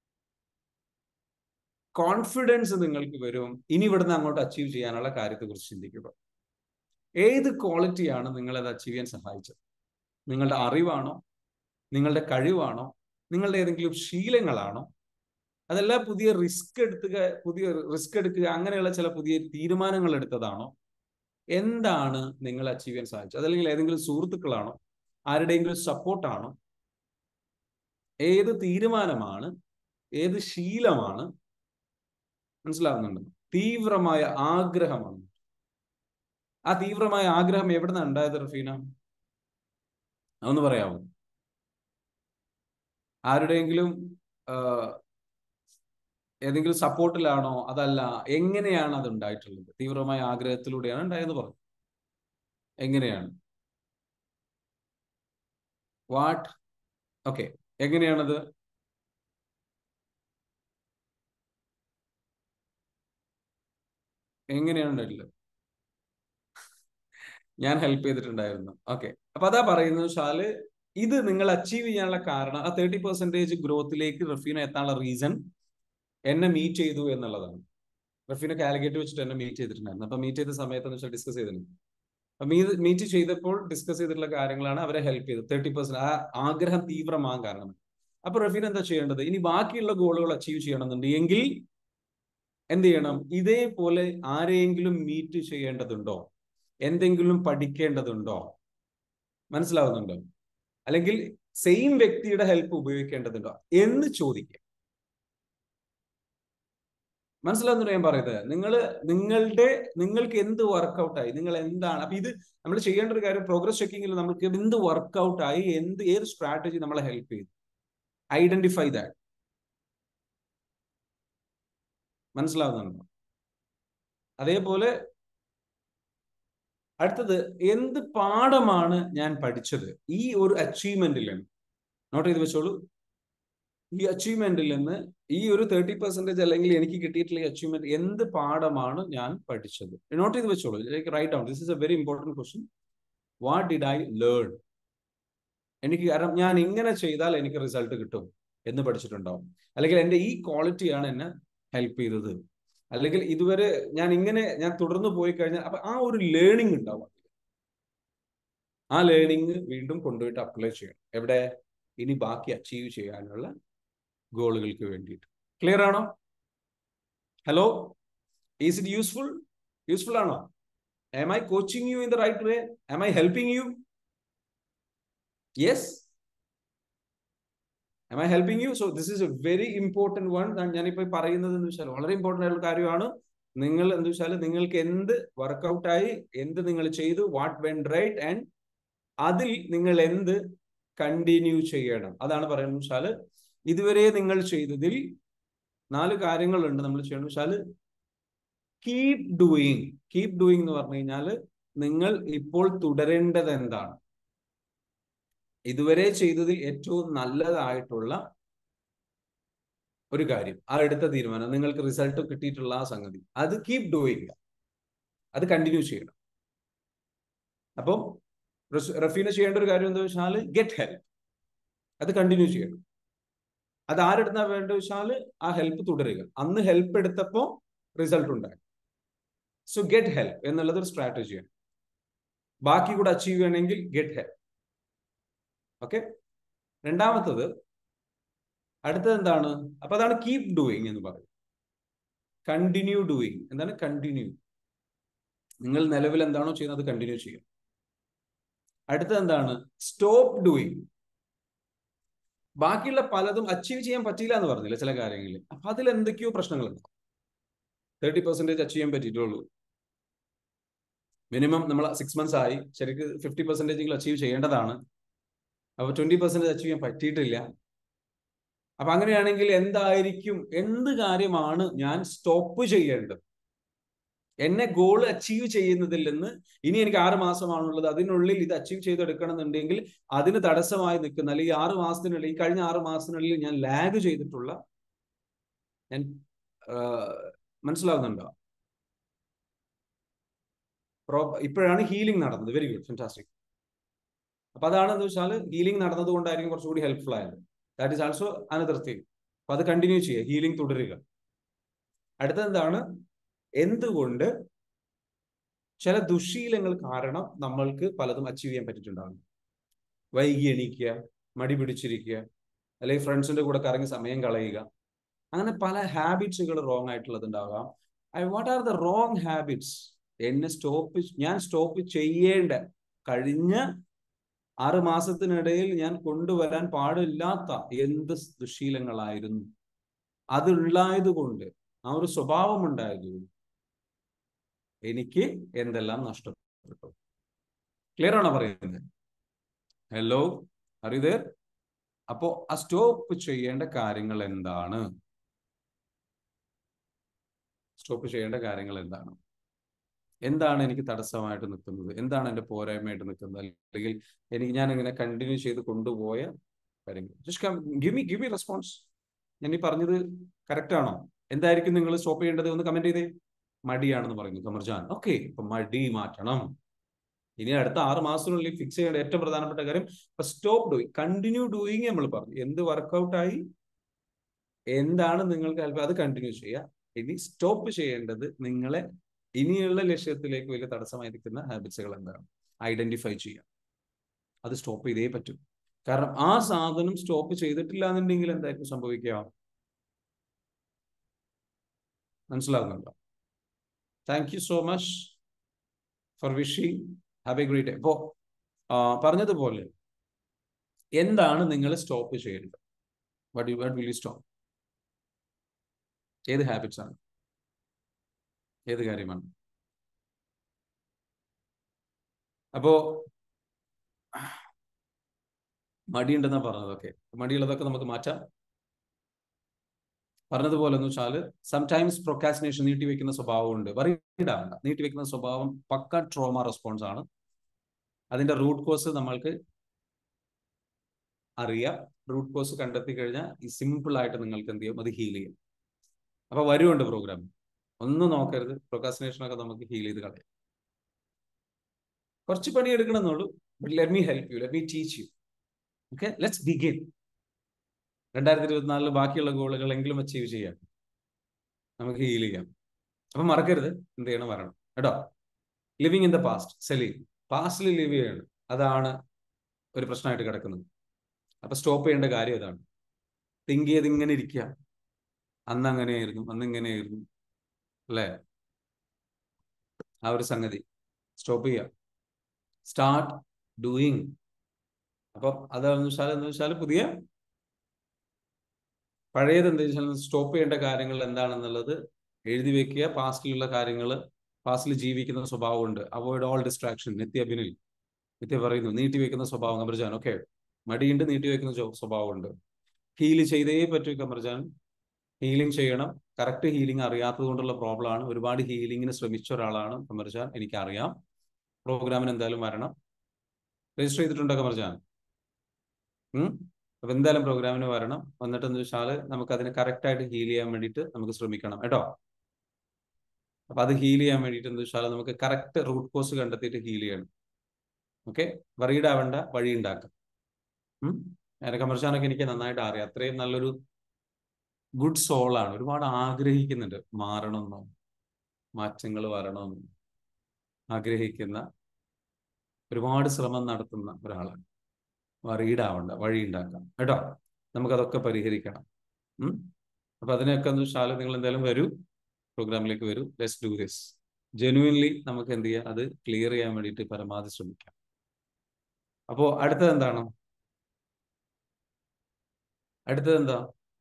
കോൺഫിഡൻസ് നിങ്ങൾക്ക് വരും ഇനി ഇവിടുന്ന് അങ്ങോട്ട് അച്ചീവ് ചെയ്യാനുള്ള കാര്യത്തെക്കുറിച്ച് ചിന്തിക്കുക ഏത് ക്വാളിറ്റിയാണ് നിങ്ങളത് അച്ചീവ് ചെയ്യാൻ സഹായിച്ചത് നിങ്ങളുടെ അറിവാണോ നിങ്ങളുടെ കഴിവാണോ നിങ്ങളുടെ ഏതെങ്കിലും ശീലങ്ങളാണോ അതല്ല പുതിയ റിസ്ക് എടുത്തുക പുതിയ റിസ്ക് എടുക്കുക അങ്ങനെയുള്ള ചില പുതിയ തീരുമാനങ്ങൾ എടുത്തതാണോ എന്താണ് നിങ്ങൾ അച്ചീവ് ചെയ്യാൻ സാധിച്ചത് അതല്ലെങ്കിൽ ഏതെങ്കിലും സുഹൃത്തുക്കളാണോ ആരുടെയെങ്കിലും സപ്പോർട്ടാണോ ഏത് തീരുമാനമാണ് ഏത് ശീലമാണ് മനസ്സിലാവുന്നുണ്ട് തീവ്രമായ ആഗ്രഹമാണ് ആ തീവ്രമായ ആഗ്രഹം എവിടെ നിന്നാണ് ഉണ്ടായത് റഫീന അതൊന്ന് പറയാമോ ആരുടെയെങ്കിലും ഏതെങ്കിലും സപ്പോർട്ടിലാണോ അതല്ല എങ്ങനെയാണ് അത് ഉണ്ടായിട്ടുള്ളത് തീവ്രമായ ആഗ്രഹത്തിലൂടെയാണ് ഉണ്ടായെന്ന് പറഞ്ഞു എങ്ങനെയാണ് വാട്ട് ഓക്കെ എങ്ങനെയാണത് എങ്ങനെയാണ് ഉണ്ടായിട്ടുള്ളത് ഞാൻ ഹെൽപ്പ് ചെയ്തിട്ടുണ്ടായിരുന്നു ഓക്കെ അപ്പൊ അതാ പറയുന്നത് വെച്ചാല് ഇത് നിങ്ങൾ അച്ചീവ് ചെയ്യാനുള്ള കാരണം ആ തേർട്ടി പെർസെന്റേജ് ഗ്രോത്തിലേക്ക് റഫീന എത്താനുള്ള റീസൺ എന്നെ മീറ്റ് ചെയ്തു എന്നുള്ളതാണ് റഫീന കാലിക്കറ്റ് വെച്ചിട്ട് എന്നെ മീറ്റ് ചെയ്തിട്ടുണ്ടായിരുന്നു അപ്പൊ മീറ്റ് ചെയ്ത സമയത്ത് എന്ന് വെച്ചാൽ ഡിസ്കസ് ചെയ്തിരുന്നു അപ്പൊ മീറ്റ് ചെയ്തപ്പോൾ ഡിസ്കസ് ചെയ്തിട്ടുള്ള കാര്യങ്ങളാണ് അവരെ ഹെൽപ്പ് ചെയ്തത് തേർട്ടി പെർസെന്റ് ആ ആഗ്രഹം തീവ്രമാകാൻ കാരണം അപ്പൊ റഫീൻ എന്താ ചെയ്യേണ്ടത് ഇനി ബാക്കിയുള്ള ഗോളുകൾ അച്ചീവ് ചെയ്യണമെന്നുണ്ടെങ്കിൽ എന്ത് ചെയ്യണം ഇതേപോലെ ആരെയെങ്കിലും മീറ്റ് ചെയ്യേണ്ടതുണ്ടോ എന്തെങ്കിലും പഠിക്കേണ്ടതുണ്ടോ മനസ്സിലാവുന്നുണ്ടോ അല്ലെങ്കിൽ സെയിം വ്യക്തിയുടെ ഹെൽപ്പ് ഉപയോഗിക്കേണ്ടതുണ്ടോ എന്ന് ചോദിക്കുക മനസ്സിലാവുന്നുണ്ടോ ഞാൻ പറയുന്നത് നിങ്ങൾ നിങ്ങളുടെ നിങ്ങൾക്ക് എന്ത് വർക്കൗട്ടായി നിങ്ങൾ എന്താണ് അപ്പൊ ഇത് നമ്മൾ ചെയ്യേണ്ട ഒരു കാര്യം പ്രോഗ്രസ് ചെക്കിങ്ങിൽ നമുക്ക് എന്ത് വർക്കൗട്ടായി എന്ത് ഏത് സ്ട്രാറ്റജി നമ്മളെ ഹെൽപ്പ് ചെയ്തു ഐഡന്റിഫൈ ദാറ്റ് മനസ്സിലാവുന്നുണ്ടോ അതേപോലെ അടുത്തത് എന്ത് പാഠമാണ് ഞാൻ പഠിച്ചത് ഈ ഒരു അച്ചീവ്മെന്റിൽ നിന്ന് നോട്ട് ചെയ്ത് വെച്ചോളൂ ഈ അച്ചീവ്മെന്റിൽ നിന്ന് ഈ ഒരു തേർട്ടി പെർസെന്റേജ് അല്ലെങ്കിൽ എനിക്ക് കിട്ടിയിട്ടുള്ള അച്ചീവ്മെന്റ് എന്ത് പാഠമാണ് ഞാൻ പഠിച്ചത് നോട്ട് ചെയ്ത് വെച്ചോളൂ like write down this is a very important question what did I learn എനിക്ക് കാരണം ഞാൻ ഇങ്ങനെ ചെയ്താൽ എനിക്ക് റിസൾട്ട് കിട്ടും എന്ന് പഠിച്ചിട്ടുണ്ടാവും അല്ലെങ്കിൽ എൻ്റെ ഈ ക്വാളിറ്റിയാണ് എന്നെ ഹെൽപ്പ് ചെയ്തത് അല്ലെങ്കിൽ ഇതുവരെ ഞാൻ ഇങ്ങനെ ഞാൻ തുടർന്ന് പോയി കഴിഞ്ഞാൽ അപ്പൊ ആ ഒരു ലേണിംഗ് ഉണ്ടാവും ആ ലേണിംഗ് വീണ്ടും കൊണ്ടുപോയിട്ട് അപ്ലൈ ചെയ്യണം എവിടെ ഇനി ബാക്കി അച്ചീവ് ചെയ്യാനുള്ള ഗോളുകൾക്ക് വേണ്ടിയിട്ട് ക്ലിയർ ആണോ hello is it useful useful ആണോ Am I coaching you in the right way? Am I helping you? Yes. Am I helping you? So this is a very important one. ഞാനിപ്പോ പറയുന്നത് എന്ന് വെച്ചാൽ വളരെ ഇമ്പോർട്ടന്റ് ആയിട്ടുള്ള കാര്യമാണ് നിങ്ങൾ എന്ത് വെച്ചാൽ നിങ്ങൾക്ക് എന്ത് വർക്കൗട്ടായി എന്ത് നിങ്ങൾ ചെയ്തു വാട്ട് വെൻ റൈറ്റ് ആൻഡ് അതിൽ നിങ്ങൾ എന്ത് കണ്ടിന്യൂ ചെയ്യണം അതാണ് പറയുന്നത് വെച്ചാൽ ഇതുവരെ നിങ്ങൾ ചെയ്തതിൽ നാല് കാര്യങ്ങളുണ്ട് നമ്മൾ ചെയ്യണം വെച്ചാൽ കീപ് ഡൂയിങ് കീപ് ഡൂയിങ് എന്ന് പറഞ്ഞു കഴിഞ്ഞാൽ നിങ്ങൾ ഇപ്പോൾ തുടരേണ്ടത് എന്താണ് ഇതുവരെ ചെയ്തതിൽ ഏറ്റവും നല്ലതായിട്ടുള്ള ഒരു കാര്യം ആ എടുത്ത തീരുമാനം നിങ്ങൾക്ക് റിസൾട്ട് കിട്ടിയിട്ടുള്ള ആ സംഗതി അത് കീപ് ഡൂയിങ് അത് കണ്ടിന്യൂ ചെയ്യണം അപ്പം റഫീന ചെയ്യേണ്ട ഒരു കാര്യം എന്താ വെച്ചാൽ ഗെറ്റ് ഹെൽപ്പ് അത് കണ്ടിന്യൂ ചെയ്യണം അത് ആരെടുത്താ വേണ്ട വെച്ചാൽ ആ ഹെൽപ്പ് തുടരുക അന്ന് ഹെൽപ്പ് എടുത്തപ്പോൾ റിസൾട്ട് ഉണ്ടായി സോ ഗെറ്റ് ഹെൽപ്പ് എന്നുള്ളത് ഒരു സ്ട്രാറ്റജിയാണ് ബാക്കി കൂടെ അച്ചീവ് ചെയ്യണമെങ്കിൽ ഗെറ്റ് ഹെൽപ്പ് ഓക്കെ രണ്ടാമത്തത് അടുത്തത് എന്താണ് അപ്പൊ അതാണ് കീപ് ഡൂയിങ് എന്ന് പറയും കണ്ടിന്യൂ ഡൂയിങ് എന്താണ് കണ്ടിന്യൂ നിങ്ങൾ നിലവിൽ എന്താണോ ചെയ്യുന്നത് അത് കണ്ടിന്യൂ ചെയ്യും അടുത്തത് എന്താണ് സ്റ്റോപ്പ് ഡൂയിങ് ബാക്കിയുള്ള പലതും അച്ചീവ് ചെയ്യാൻ പറ്റില്ല എന്ന് പറഞ്ഞില്ല ചില കാര്യങ്ങളിൽ അപ്പൊ അതിൽ എന്തൊക്കെയോ പ്രശ്നങ്ങളുണ്ട് തേർട്ടി പെർസെന്റേജ് അച്ചീവ് ചെയ്യാൻ പറ്റിയിട്ടുള്ളൂ മിനിമം നമ്മൾ സിക്സ് മന്ത്സ് ആയി ശരിക്കും ഫിഫ്റ്റി പെർസെന്റേജ് അച്ചീവ് ചെയ്യേണ്ടതാണ് അപ്പൊ ട്വന്റി പെർസെന്റേജ് അച്ചീവ് ചെയ്യാൻ പറ്റിയിട്ടില്ല അപ്പൊ അങ്ങനെയാണെങ്കിൽ എന്തായിരിക്കും എന്ത് കാര്യമാണ് ഞാൻ സ്റ്റോപ്പ് ചെയ്യേണ്ടത് എന്നെ ഗോൾ അച്ചീവ് ചെയ്യുന്നതിൽ നിന്ന് ഇനി എനിക്ക് ആറ് മാസമാണുള്ളത് അതിനുള്ളിൽ ഇത് അച്ചീവ് ചെയ്തെടുക്കണം എന്നുണ്ടെങ്കിൽ അതിന് തടസ്സമായി നിൽക്കുന്ന അല്ലെങ്കിൽ ആറ് മാസത്തിനുള്ളിൽ ഈ കഴിഞ്ഞ ആറ് മാസത്തിനുള്ളിൽ ഞാൻ ലാഗ് ചെയ്തിട്ടുള്ള ഞാൻ മനസ്സിലാവുന്നുണ്ടോ ഇപ്പോഴാണ് ഹീലിംഗ് നടന്നത് വെരി ഗുഡ് ഫാന്റാസ്റ്റിക് അപ്പൊ അതാണ് എന്താ വെച്ചാൽ ഹീലിംഗ് നടന്നത് കൊണ്ടായിരിക്കും കുറച്ചുകൂടി ഹെൽപ്ഫുൾ ആയത് that is also another thing അപ്പൊ അത് കണ്ടിന്യൂ ചെയ്യുക ഹീലിംഗ് തുടരുക അടുത്തത് എന്താണ് എന്തുകൊണ്ട് ചില ദുശീലങ്ങൾ കാരണം നമ്മൾക്ക് പലതും അച്ചീവ് ചെയ്യാൻ പറ്റിയിട്ടുണ്ടാകും വൈകി എണീക്കുക മടി പിടിച്ചിരിക്കുക അല്ലെങ്കിൽ ഫ്രണ്ട്സിന്റെ കൂടെ കറങ്ങി സമയം കളയുക അങ്ങനെ പല ഹാബിറ്റ്സുകൾ റോങ് ആയിട്ടുള്ളത് ഉണ്ടാകാം I what are the wrong habits എന്നെ സ്റ്റോപ്പ് ഞാൻ സ്റ്റോപ്പ് ചെയ്യേണ്ട കഴിഞ്ഞ ആറ് മാസത്തിനിടയിൽ ഞാൻ കൊണ്ടുവരാൻ പാടില്ലാത്ത എന്ത് ദുശീലങ്ങളായിരുന്നു അതുള്ളായത് കൊണ്ട് ആ ഒരു സ്വഭാവം ഉണ്ടായതുകൊണ്ട് എനിക്ക് എന്തെല്ലാം നഷ്ടപ്പെട്ടു ക്ലിയർ ആണോ പറയുന്നത് ഹലോ അറിയതേ അപ്പോ ആ സ്റ്റോപ്പ് ചെയ്യേണ്ട കാര്യങ്ങൾ എന്താണ് സ്റ്റോപ്പ് ചെയ്യേണ്ട കാര്യങ്ങൾ എന്താണ് എന്താണ് എനിക്ക് തടസ്സമായിട്ട് നിൽക്കുന്നത് എന്താണ് എൻ്റെ പോരായ്മയായിട്ട് നിൽക്കുന്നത് അല്ലെങ്കിൽ എനിക്ക് ഞാൻ ഇങ്ങനെ കണ്ടിന്യൂ ചെയ്ത് കൊണ്ടുപോയ കാര്യങ്ങൾ just give me give me response ഞാൻ ഈ പറഞ്ഞത് കറക്റ്റ് ആണോ എന്തായിരിക്കും നിങ്ങൾ സ്റ്റോപ്പ് ചെയ്യേണ്ടത് ഒന്ന് കമന്റ് ചെയ്തേ മടിയാണെന്ന് പറയുന്നു കമർജാൻ ഓക്കെ ഇപ്പൊ മടി മാറ്റണം ഇനി അടുത്ത ആറ് മാസത്തിനുള്ളിൽ ഫിക്സ് ചെയ്യേണ്ട ഏറ്റവും പ്രധാനപ്പെട്ട കാര്യം ഇപ്പൊ സ്റ്റോപ്പ് ഡൂയിങ് കണ്ടിന്യൂ ഡൂയിങ് നമ്മൾ പറഞ്ഞു എന്ത് വർക്കൗട്ടായി എന്താണ് നിങ്ങൾക്ക് ഹെൽപ്പ് അത് കണ്ടിന്യൂ ചെയ്യുക ഇനി സ്റ്റോപ്പ് ചെയ്യേണ്ടത് നിങ്ങളെ ഇനിയുള്ള ലക്ഷ്യത്തിലേക്ക് വലിയ തടസ്സമായി നിൽക്കുന്ന ഹാബിറ്റ്സുകൾ എന്താണ് ഐഡന്റിഫൈ ചെയ്യുക അത് സ്റ്റോപ്പ് ചെയ്തേ പറ്റും കാരണം ആ സാധനം സ്റ്റോപ്പ് ചെയ്തിട്ടില്ല എന്നുണ്ടെങ്കിൽ എന്തായിരിക്കും സംഭവിക്കുക മനസ്സിലാകുന്നുണ്ടോ thank you so much for wishing have a great ഇപ്പോ പറഞ്ഞതുപോലെ എന്താണ് നിങ്ങൾ സ്റ്റോപ്പ് ചെയ്യേണ്ടത് what you what will you stop ഏത് ഹാബിറ്റ്സ് ആണ് ഏത് കാര്യമാണ് അപ്പോ മടിയുണ്ടെന്നാ പറഞ്ഞതൊക്കെ മടിയുള്ളതൊക്കെ നമുക്ക് മാറ്റാം പറഞ്ഞതുപോലെ എന്ന് വെച്ചാൽ സംടൈംസ് പ്രൊക്കാസിനേഷൻ നീട്ടിവെക്കുന്ന സ്വഭാവമുണ്ട് വറിയിടാവണ്ട നീട്ടിവെക്കുന്ന സ്വഭാവം പക്ക ട്രോമ റെസ്പോൺസ് ആണ് അതിന്റെ റൂട്ട് കോസ് നമ്മൾക്ക് അറിയാം റൂട്ട് കോസ് കണ്ടെത്തി കഴിഞ്ഞാൽ ഈ സിമ്പിൾ ആയിട്ട് നിങ്ങൾക്ക് എന്ത് ചെയ്യും അത് ഹീൽ ചെയ്യും അപ്പൊ വരുമുണ്ട് പ്രോഗ്രാം ഒന്നും നോക്കരുത് പ്രൊക്കാസിനേഷൻ ഒക്കെ നമുക്ക് ഹീൽ ചെയ്ത് കളയാം കുറച്ച് പണി എടുക്കണമെന്നുള്ളൂ but let me help you let me teach you okay let's begin രണ്ടായിരത്തി ഇരുപത്തിനാലില് ബാക്കിയുള്ള ഗോളുകളെങ്കിലും അച്ചീവ് ചെയ്യാം നമുക്ക് ഹീൽ ചെയ്യാം അപ്പൊ മറക്കരുത് എന്ത് ചെയ്യണം വരണം കേട്ടോ living in the past Saleem പാസ്റ്റിൽ ലിവ് ചെയ്യണം അതാണ് ഒരു പ്രശ്നമായിട്ട് കിടക്കുന്നത് അപ്പൊ സ്റ്റോപ്പ് ചെയ്യേണ്ട കാര്യം അതാണ് തിങ്ക് ചെയ്ത് ഇങ്ങനെ ഇരിക്കുക അന്ന് അങ്ങനെയായിരുന്നു അന്ന് ഇങ്ങനെയായിരുന്നു അല്ലേ ആ ഒരു സംഗതി സ്റ്റോപ്പ് ചെയ്യുക സ്റ്റാർട്ട് ഡൂയിങ് അപ്പം അതെന്ന് വെച്ചാൽ എന്ന് വെച്ചാൽ പുതിയ പഴയത് എന്താ വെച്ചാൽ സ്റ്റോപ്പ് ചെയ്യേണ്ട കാര്യങ്ങൾ എന്താണെന്നുള്ളത് എഴുതി വെക്കുക പാസ്റ്റിലുള്ള കാര്യങ്ങൾ പാസ്റ്റിൽ ജീവിക്കുന്ന സ്വഭാവമുണ്ട് avoid all distraction Nithya Abhinil Nithya പറയുന്നു നീട്ടി വെക്കുന്ന സ്വഭാവം കമർജാൻ ഓക്കെ മടിയുണ്ട് നീട്ടി വെക്കുന്ന സ്വഭാവമുണ്ട് ഹീൽ ചെയ്തേ പറ്റൂ കമർജാൻ ഹീലിംഗ് ചെയ്യണം കറക്റ്റ് ഹീലിംഗ് അറിയാത്തത് കൊണ്ടുള്ള പ്രോബ്ലം ആണ് ഒരുപാട് ഹീലിംഗിന് ശ്രമിച്ച ഒരാളാണ് കമർജാൻ എനിക്കറിയാം പ്രോഗ്രാമിന് എന്തായാലും വരണം രജിസ്റ്റർ ചെയ്തിട്ടുണ്ടോ കമർജാൻ അപ്പൊ എന്തായാലും പ്രോഗ്രാമിന് വരണം വന്നിട്ട് എന്ന് വെച്ചാൽ നമുക്ക് അതിനെ കറക്റ്റ് ആയിട്ട് ഹീൽ ചെയ്യാൻ വേണ്ടിയിട്ട് നമുക്ക് ശ്രമിക്കണം കേട്ടോ അപ്പൊ അത് ഹീൽ ചെയ്യാൻ വേണ്ടിയിട്ട് എന്ന് വെച്ചാൽ നമുക്ക് കറക്റ്റ് റൂട്ട് കോസ് കണ്ടെത്തിയിട്ട് ഹീൽ ചെയ്യണം ഓക്കെ വറീഡ് ആവേണ്ട വഴി ഉണ്ടാക്കാം ഞാൻ കമർഷാനൊക്കെ എനിക്ക് നന്നായിട്ട് അറിയാം അത്രയും നല്ലൊരു ഗുഡ് സോളാണ് ഒരുപാട് ആഗ്രഹിക്കുന്നുണ്ട് മാറണമെന്നോ മാറ്റങ്ങൾ വരണമെന്നോ ആഗ്രഹിക്കുന്ന ഒരുപാട് ശ്രമം നടത്തുന്ന ഒരാളാണ് വറീഡാവണ്ട വഴി ഉണ്ടാക്കാം കേട്ടോ നമുക്കതൊക്കെ പരിഹരിക്കണം ഉം അപ്പൊ അതിനൊക്കെ എന്ന് വെച്ചാൽ നിങ്ങൾ എന്തായാലും വരൂ പ്രോഗ്രാമിലേക്ക് വരൂ ലെറ്റ്സ് ഡു ദിസ് ജെനുവിൻലി നമുക്ക് എന്ത് ചെയ്യാം അത് ക്ലിയർ ചെയ്യാൻ വേണ്ടിയിട്ട് പരമാവധി ശ്രമിക്കാം അപ്പോ അടുത്തത് എന്താണ് അടുത്തത് എന്താ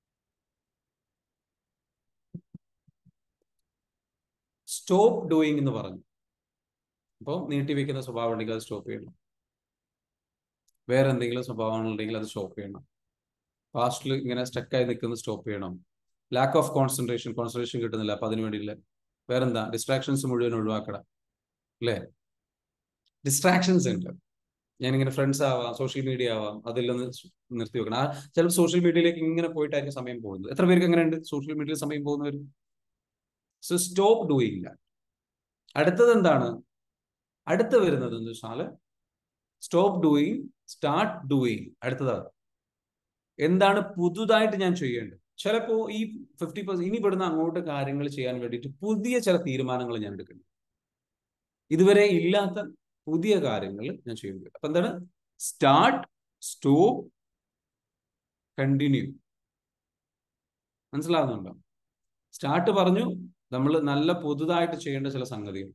സ്റ്റോപ്പ് ഡൂയിങ് എന്ന് പറഞ്ഞു അപ്പോൾ നീട്ടിവെക്കുന്ന സ്വഭാവം ഉണ്ടെങ്കിൽ അത് സ്റ്റോപ്പ് ചെയ്യണം വേറെ എന്തെങ്കിലും സ്വഭാവങ്ങളുണ്ടെങ്കിൽ അത് സ്റ്റോപ്പ് ചെയ്യണം പാസ്റ്റിൽ ഇങ്ങനെ സ്റ്റക്കായി നിൽക്കുന്നത് സ്റ്റോപ്പ് ചെയ്യണം ലാക്ക് ഓഫ് കോൺസെൻട്രേഷൻ കോൺസെൻട്രേഷൻ കിട്ടുന്നില്ല അപ്പൊ അതിന് വേണ്ടിയില്ല വേറെന്താ ഡിസ്ട്രാക്ഷൻസ് മുഴുവൻ ഒഴിവാക്കണം അല്ലേ ഡിസ്ട്രാക്ഷൻസ് ഉണ്ട് ഞാനിങ്ങനെ ഫ്രണ്ട്സ് ആവാം സോഷ്യൽ മീഡിയ ആവാം അതിലൊന്ന് നിർത്തി വെക്കണം ആ ചിലപ്പോൾ സോഷ്യൽ മീഡിയയിലേക്ക് ഇങ്ങനെ പോയിട്ടായിരിക്കും സമയം പോകുന്നത് എത്ര പേർക്ക് എങ്ങനെ ഉണ്ട് സോഷ്യൽ മീഡിയയിൽ സമയം പോകുന്നവർ സോ സ്റ്റോപ്പ് ഡൂയിങ് ദാറ്റ് അടുത്തത് എന്താണ് അടുത്ത് വരുന്നത് എന്ന് വെച്ചാൽ സ്റ്റോപ്പ് ഡൂയിങ് സ്റ്റാർട്ട് ഡൂയിങ് അടുത്തതാണ് എന്താണ് പുതുതായിട്ട് ഞാൻ ചെയ്യേണ്ടത് ചിലപ്പോ ഈ ഫിഫ്റ്റി പെർസെന്റ് ഇനി പെടുന്ന അങ്ങോട്ട് കാര്യങ്ങൾ ചെയ്യാൻ വേണ്ടിയിട്ട് പുതിയ ചില തീരുമാനങ്ങൾ ഞാൻ എടുക്കുന്നു ഇതുവരെ ഇല്ലാത്ത പുതിയ കാര്യങ്ങൾ ഞാൻ ചെയ്യുന്നത് അപ്പൊ എന്താണ് സ്റ്റാർട്ട് സ്റ്റോപ്പ് കണ്ടിന്യൂ മനസ്സിലാകുന്നുണ്ടോ സ്റ്റാർട്ട് പറഞ്ഞു നമ്മൾ നല്ല പുതുതായിട്ട് ചെയ്യേണ്ട ചില സംഗതികൾ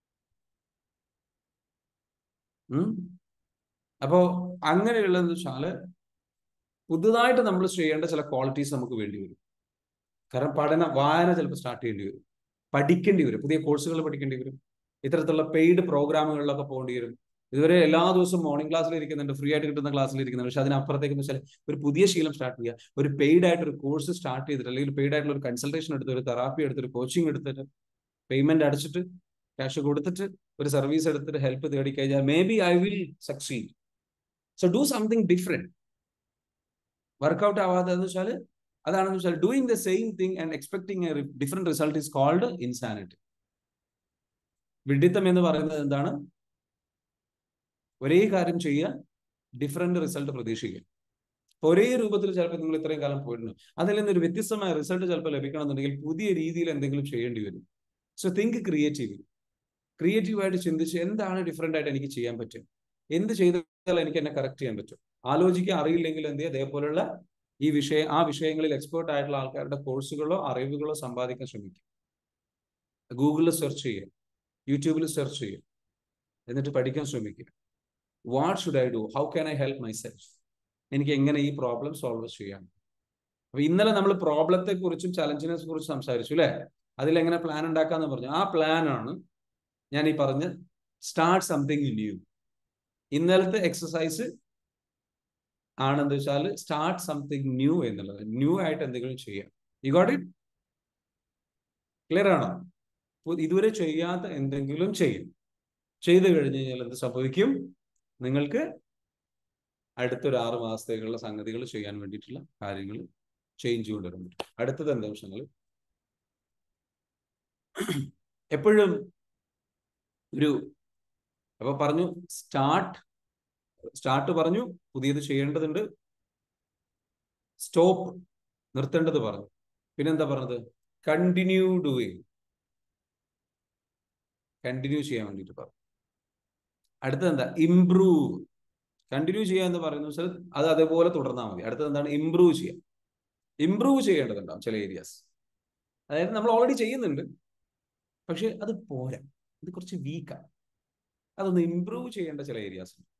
അപ്പോ അങ്ങനെയുള്ളതെന്ന് വെച്ചാല് പുതുതായിട്ട് നമ്മൾ ചെയ്യേണ്ട ചില ക്വാളിറ്റീസ് നമുക്ക് വേണ്ടി വരും കാരണം പഠന വായന ചിലപ്പോൾ സ്റ്റാർട്ട് ചെയ്യേണ്ടി വരും പഠിക്കേണ്ടി വരും പുതിയ കോഴ്സുകൾ പഠിക്കേണ്ടി വരും ഇത്തരത്തിലുള്ള പെയ്ഡ് പ്രോഗ്രാമുകളിലൊക്കെ പോകേണ്ടി വരും ഇതുവരെ എല്ലാ ദിവസവും മോർണിംഗ് ക്ലാസ്സിൽ ഇരിക്കുന്നുണ്ട് ഫ്രീ ആയിട്ട് കിട്ടുന്ന ക്ലാസ്സിൽ ഇരിക്കുന്നുണ്ട് പക്ഷെ അതിനപ്പുറത്തേക്ക് വെച്ചാൽ ഒരു പുതിയ ശീലം സ്റ്റാർട്ട് ചെയ്യുക ഒരു പെയ്ഡ് ആയിട്ട് ഒരു കോഴ്സ് സ്റ്റാർട്ട് ചെയ്തിട്ട് അല്ലെങ്കിൽ പെയ്ഡ് ആയിട്ടുള്ള ഒരു കൺസൾട്ടേഷൻ എടുത്ത് ഒരു തെറാപ്പി എടുത്തിട്ട് ഒരു കോച്ചിങ് എടുത്തിട്ട് പേയ്മെന്റ് അടച്ചിട്ട് ക്യാഷ് കൊടുത്തിട്ട് ഒരു സർവീസ് എടുത്തിട്ട് ഹെൽപ്പ് തേടി കഴിഞ്ഞാൽ may be I will succeed so do something different work out ആവാതെ എന്ന് വെച്ചാൽ അതാണെന്ന് വെച്ചാൽ doing the same thing and expecting a different result is called insanity വിഡിത്തം എന്ന് പറയുന്നത് എന്താണ് ഒരേ കാര്യം ചെയ്യുക ഡിഫറെന്റ് റിസൾട്ട് പ്രതീക്ഷിക്കുക ഒരേ രൂപത്തിൽ ചിലപ്പോൾ നിങ്ങൾ ഇത്രയും കാലം പോയിട്ടുണ്ട് അതിൽ നിന്ന് ഒരു വ്യത്യസ്തമായ റിസൾട്ട് ചിലപ്പോൾ ലഭിക്കണമെന്നുണ്ടെങ്കിൽ പുതിയ രീതിയിൽ എന്തെങ്കിലും ചെയ്യേണ്ടി വരും സോ തിങ്ക് ക്രിയേറ്റീവ് ക്രിയേറ്റീവായിട്ട് ചിന്തിച്ച് എന്താണ് ഡിഫറെന്റ് ആയിട്ട് എനിക്ക് ചെയ്യാൻ പറ്റും എന്ത് ചെയ്താൽ എനിക്ക് എന്നെ കറക്റ്റ് ചെയ്യാൻ പറ്റും ആലോചിക്കാൻ അറിയില്ലെങ്കിൽ എന്ത് ചെയ്യുക അതേപോലുള്ള ഈ വിഷയ ആ വിഷയങ്ങളിൽ എക്സ്പേർട്ട് ആയിട്ടുള്ള ആൾക്കാരുടെ കോഴ്സുകളോ അറിവുകളോ സമ്പാദിക്കാൻ ശ്രമിക്കും ഗൂഗിളിൽ സെർച്ച് ചെയ്യുക യൂട്യൂബിൽ സെർച്ച് ചെയ്യുക എന്നിട്ട് പഠിക്കാൻ ശ്രമിക്കുക what should I do how can I help myself എനിക്ക് എങ്ങനെ ഈ പ്രോബ്ലം സോൾവ് ചെയ്യാം അപ്പൊ ഇന്നലെ നമ്മൾ പ്രോബ്ലത്തെ കുറിച്ചും ചലഞ്ചിനെ കുറിച്ചും സംസാരിച്ചു അല്ലെ അതിലെങ്ങനെ പ്ലാൻ ഉണ്ടാക്കാന്ന് പറഞ്ഞു ആ പ്ലാൻ ആണ് ഞാൻ ഈ പറഞ്ഞ സ്റ്റാർട്ട് സംതിങ് ന്യൂ ഇന്നലത്തെ എക്സസൈസ് ആണെന്ന് വെച്ചാൽ സ്റ്റാർട്ട് സംതിങ് ന്യൂ എന്നുള്ളത് ന്യൂ ആയിട്ട് എന്തെങ്കിലും ചെയ്യാം യു ഗോട്ട് ഇറ്റ് ക്ലിയർ ആണോ ഇതുവരെ ചെയ്യാത്ത എന്തെങ്കിലും ചെയ്യും ചെയ്തു കഴിഞ്ഞു കഴിഞ്ഞാൽ എന്ത് സംഭവിക്കും നിങ്ങൾക്ക് അടുത്തൊരു ആറ് മാസത്തേക്കുള്ള സംഗതികൾ ചെയ്യാൻ വേണ്ടിയിട്ടുള്ള കാര്യങ്ങൾ ചേഞ്ച് കൊണ്ടുവരാൻ പറ്റും അടുത്തത് എന്താ വിഷയങ്ങൾ എപ്പോഴും ഒരു അപ്പൊ പറഞ്ഞു സ്റ്റാർട്ട് സ്റ്റാർട്ട് പറഞ്ഞു പുതിയത് ചെയ്യേണ്ടതുണ്ട് സ്റ്റോപ്പ് നിർത്തേണ്ടത് പറഞ്ഞു പിന്നെന്താ പറഞ്ഞത് കണ്ടിന്യൂ ഡൂയിങ് കണ്ടിന്യൂ ചെയ്യാൻ വേണ്ടിയിട്ട് പറഞ്ഞു അടുത്തത് എന്താ ഇംപ്രൂവ് കണ്ടിന്യൂ ചെയ്യുക എന്ന് പറയുന്ന വെച്ചാൽ അത് അതേപോലെ തുടർന്നാൽ മതി അടുത്തത് എന്താണ് ഇംപ്രൂവ് ചെയ്യാം ഇംപ്രൂവ് ചെയ്യേണ്ടതുണ്ടാവും ചില ഏരിയാസ് അതായത് നമ്മൾ ഓൾറെഡി ചെയ്യുന്നുണ്ട് പക്ഷെ അത് പോരാ ഇത് കുറച്ച് വീക്കാണ് അതൊന്ന് ഇംപ്രൂവ് ചെയ്യേണ്ട ചില ഏരിയാസ് ഉണ്ട്